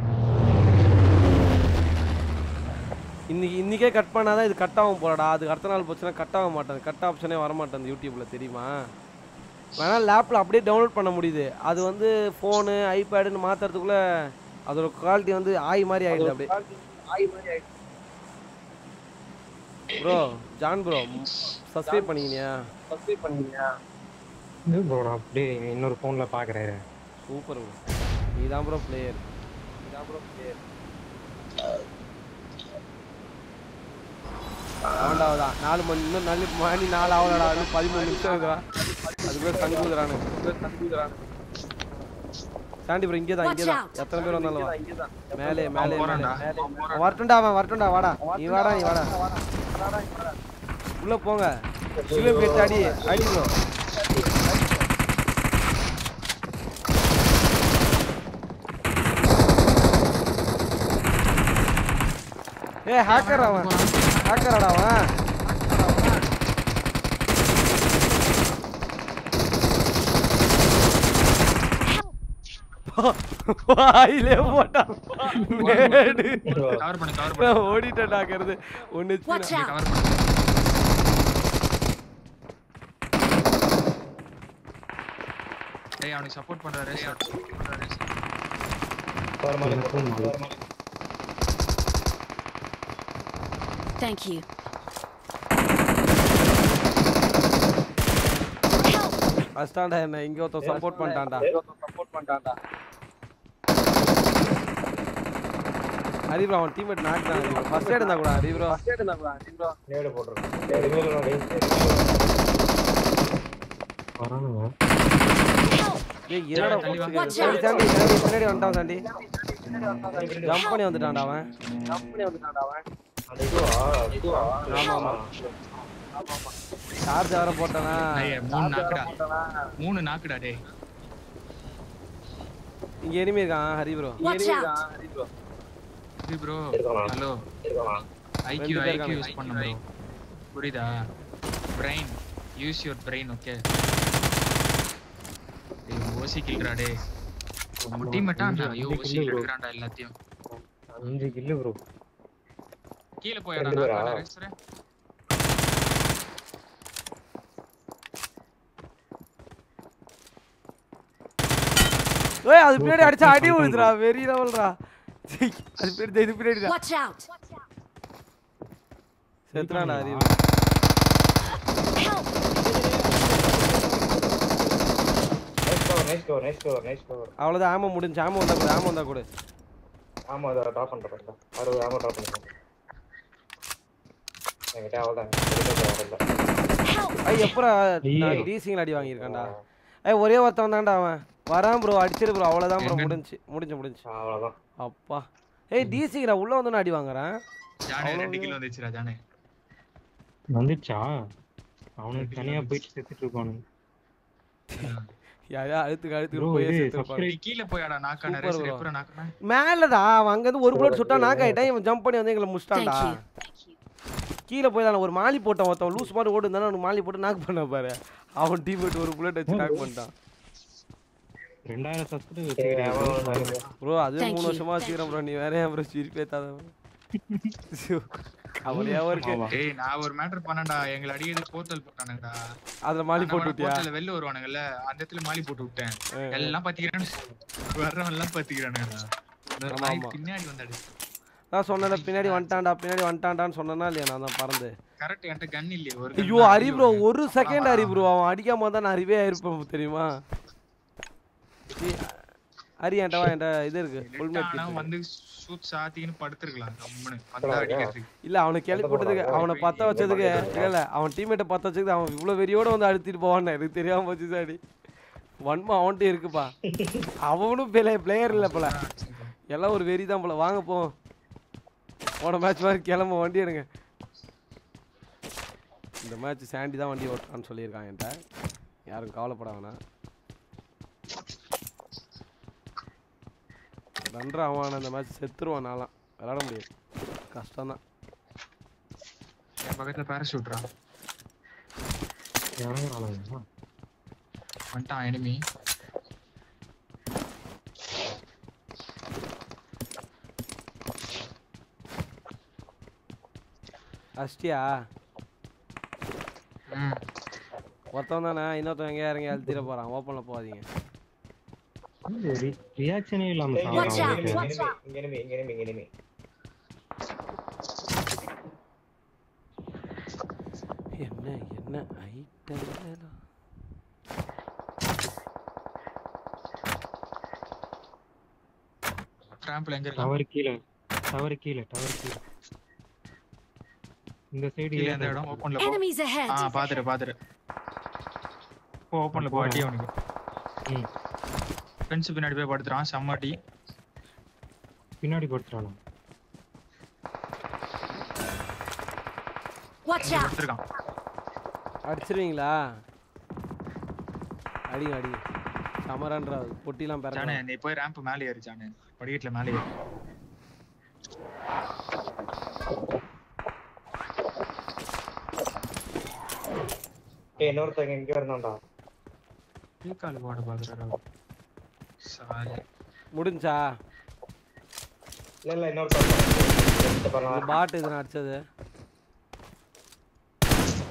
இன்னைக்கு இன்னைக்கே கட் பண்ணாதான் இது கட் ஆகும் போலடா அதுக்கு அடுத்த நாள் போச்சுன்னா கட் ஆக மாட்டேன் கட் ஆப்ஷனே வர மாட்டேன் யூடியூப்ல தெரியுமா வேணா லேப்பில் அப்படியே டவுன்லோட் பண்ண முடியுது அது வந்து ஃபோனு ஐபேடுன்னு மாற்றுறதுக்குள்ளே அதோட குவாலிட்டி வந்து ஆய் மாதிரி ஆயிடுது அப்படியே ப்ரோ ஜான் ப்ரோ சப்ஸ்கிரைப் பண்ணிக்கினியா இது ப்ரோ நான் அப்படியே இன்னொரு ஃபோனில் பார்க்குறேன் சூப்பர் ப்ரோ நீ தான் ப்ரோ பிளேயர் நீ தான் ப்ரோ பிளேயர் ஆண்டாவதா நாலு மணி இன்னும் நல்ல மணி நாலு ஆகலடா இன்னும் பதிமூணு நிமிஷம் இருக்குடா அதுக்குள்ள தங்குதுறானு சாண்டி ப்ரோ இங்கே தான் இங்கே தான் எத்தனை பேர் வந்தாலும் வா மேலே மேலே போறான்டா. மேலே அவன் வரட்டும்டா அவன் வரட்டும்டா வாடா நீ வாடா நீ வாடா உள்ள போங்க சிலுவை கட்டு அடி அடி ப்ரோ ஏ ஹேக்கர் அவன் ஹேக்கராடா அவன் வாயிலே போட்டான் நேடு. கவர் பண்ணு கவர் பண்ணு ஓடிட்டேன்டாக்கிறது ஒன்னு Watch out! கவர் பண்ணு டேய் அவனுக்கு சப்போர்ட் பண்ற ரேஸ் Thank you. ஃபஸ்ட்டாண்டா என்ன இங்க ஒருத்தன் சப்போர்ட் பண்ணிட்டான்டா ஹரி ப்ரோ அவன் டீம்மேட் நாக் தான் ஃபர்ஸ்ட் எய்ட் இருந்தா கூட ஹரி ப்ரோ நேடு போட்டுருக்கேன் ரிமூவ் நோடி வரானுங்க ஏய் என்னடா தள்ளி வாங்க. போச்சு? சாண்டி சாண்டி சாண்டி பின்னாடி வந்துட்டான் சாண்டி ஜம்ப் பண்ணி வந்துட்டான்டா அவன் அந்த இதுவா இதுவா ஆமா ஆமா சார்ஜ் வேற போட்டானா ஐயா மூணு நாக்குடா மூணு நாக்குடா டேய் இங்க எனிமி இருக்கான் ஹரி ப்ரோ Watch out! இது ப்ரோ இருக்கானா? ஹலோ இருக்கானா? ஐக்யூ பேர் ஐக்யூ இருக்காங்க. யூஸ் பண்ணு ப்ரோ புரியுதா brain use your brain okay டேய் ஓசி கில்றா டேய் டீம்மேட்டா அந்த ஐயோ அஞ்சு ஓசி kill bro. எடுக்கறான்டா எல்லாத்தையும் அஞ்சு கில்லு ப்ரோ கீழ போயடா ரெண்டு பேரா? நான் ரேஸ்றேன் ஏய் அது பின்னாடி அடிச்சா அடி விழுதுடா வெரி லெவல்டா அது பின்னாடி இது பின்னாடிடா Watch out! செத்துறான்டா Hari Help! Nice cover nice cover nice cover nice cover அவ்வளவுதான் ஆமோ முடிஞ்சு ஆமோ வந்தா கூட ஆமோ வந்தா கூட ஆமா அதை ட்ராப் பண்றேன் அறுபது ஆமா ட்ராப் பண்ணிருக்கேன் என்கிட்ட அவ்வளோதான் வரல Help! ஐய் எப்பரா ஐயோ. நான் டீசிங்ல அடி வாங்கியிருக்கேன்டா ஏய் ஒரே ஒருத்தன் தான்டா அவன் வரான் ப்ரோ அடிச்சிரு ப்ரோ அவ்வளவுதான் ப்ரோ எங்க? முடிஞ்சு முடிஞ்சு முடிஞ்சு அவ்வளோதான் அப்பா ஏய் டீசிங்டா உள்ள வந்து அடி வாங்குறேன் ஜானே ரெண்டு கிலோ வந்துச்சுடா ஜானே வந்துச்சா அவனுக்கு தனியா போயிட்டு செத்துட்டு இருக்கானுங்க யாரையா அழுத்துக்கு அழுத்துக்கு Bro, போய் இது செத்துருப்பாங்க நீ கீழ போயடா நாக்கான Super ரேஸ் bro. எப்பற நாக்கான மேலடா அவன் அங்க இருந்து ஒரு புல்லட் சுட்டா நாக் ஆயிட்டான் இவன் ஜம்ப் பண்ணி வந்து எங்களை முடிச்சிட்டான்டா Thank you. கீழே போய் தான் ஒரு மாலி போட்டான் ஒருத்தன் லூஸ் மாதிரி ஓடு இருந்தாலும் அவனுக்கு மாலி போட்டு நாக் பண்ண பாரு அவன் டீம்மேட் ஒரு புல்லட் வச்சு நாக் பண்ணிட்டான் ரெண்டாயிரம் சஸ்பெக்ட் சரி, அவன் வச்சுக்கிறேன் ப்ரோ அது Thank மூணு you. வருஷமா வச்சுக்கிறேன் ப்ரோ நீ வேற ஏன் ப்ரோ சிரிப்பே தாத கவலையாவும் இருக்கு ஆமா. டேய் நான் ஒரு மேட்டர் பண்ணேன்டா எங்களை அடிக்கிறது போர்ட்டல் போட்டானுங்கடா அதுல மாலி போட்டு விட்டியா போர்ட்டல்ல வெளில வருவானுங்கல்ல அந்த இடத்துல மாலி போட்டு விட்டேன் எல்லாம் பாத்திக்கிறானு வர்றவன் எல்லாம் பாத்திக்கிறானுங்கடா இந்த ஆமா, நாய் ஆமா. பின்னாடி வந்தாடு நான் சொன்னேன் பின்னாடி வந்துட்டான்டா பின்னாடி வந்துட்டான்டான்னு சொன்னேனா இல்லையா நான் தான் பறந்து கரெக்ட் என்கிட்ட கன் இல்லையே ஒரு gun ஐயோ தான் ஹரி அடி ப்ரோ வாங்க. ஒரு செகண்ட் ஹரி ப்ரோ அவன் அடிக்காம தான் நான் அறிவே ஆயிருப்பேன் தெரியுமா நீ- ஹரி என்கிட்ட வா என்கிட்ட இது இருக்கு ஃபுல் Elite ஆனா மேட் வந்து சூட் சாத்திக்கின்னு படுத்திருக்கலாம் கம்முன்னு வந்தா அடிக்கிறதுக்கு இல்ல அவனை கேள்வி போட்டதுக்கு அவனை பத்த வச்சதுக்கு இல்ல இல்ல அவன் டீம்மேட்டை பத்த வச்சதுக்கு அவன் இவ்வளவு வெறியோட வந்து அழுத்திட்டு போவான்னு எனக்கு தெரியாம போச்சு சாடி வன்மா அவன்கிட்ட இருக்குப்பா அவனும் பிளேயர் இல்ல போல எல்லாம் ஒரு வெறி தான் போல வாங்க போ போன மேட்ச் மாதிரி கிளம்ப வண்டி எடுங்க இந்த மேட்ச் சாண்டி தான் வண்டி ஓட்டுறான்னு சொல்லியிருக்கான் என்கிட்ட யாரும் கவலைப்பட வேணாம் ரன்ற அவன் இந்த மேட்ச் செத்துருவான் நான்லாம் விளாட முடியாது கஷ்டம்தான் என் பக்கத்துல பேராஷூட்ரா இறங்குறானுங்க. வந்துட்டான் எனிமி அஷ்டியா ம் ஒருத்தன் தானே இன்னொருத்தன் எங்கேயா இறங்கி அழுத்திட போறான் ஓப்பன்ல போகாதீங்க இது re- reaction ஏ இல்லாம Watch சாவறான் out, அவனுக்கு. watch out. இங்க enemy, இங்க enemy, இங்க enemy, இங்க enemy. என்ன என்ன ஐட்டம் ரேம்ப்ல எங்க இருக்கான் டவர் கீழே டவர் கீழே டவர் கீழே இந்த சைடு கீழே அந்த இடம் ஓப்பன்ல போ Enemies ahead. ஆ பாத்துரு பாத்துரு போ ஓப்பன்ல போ அடி அவனுக்கு ம் ஃப்ரெண்ட்ஸ் பின்னாடி போய் படுத்துறான் செம்ம அடி பின்னாடி படுத்துறானோ Watch இங்க out. படுத்திருக்கான் அடிச்சிருவீங்களா அடிங்க அடிங்க சமரன்றா பொட்டிலாம் ஜானு பிறகு நீ போய் ரேம்ப் மேலே ஏறு ஜானு படிக்கட்டுல மேலே ஏறு ஏய் இன்னொருத்தங்க இங்க இருந்தான்டா டீக்கால் போட பாக்குறாரு சாரி முடிஞ்சா இல்ல இல்ல இன்னொருத்தங்க இந்த பாட்டு இதுன்னு அடிச்சது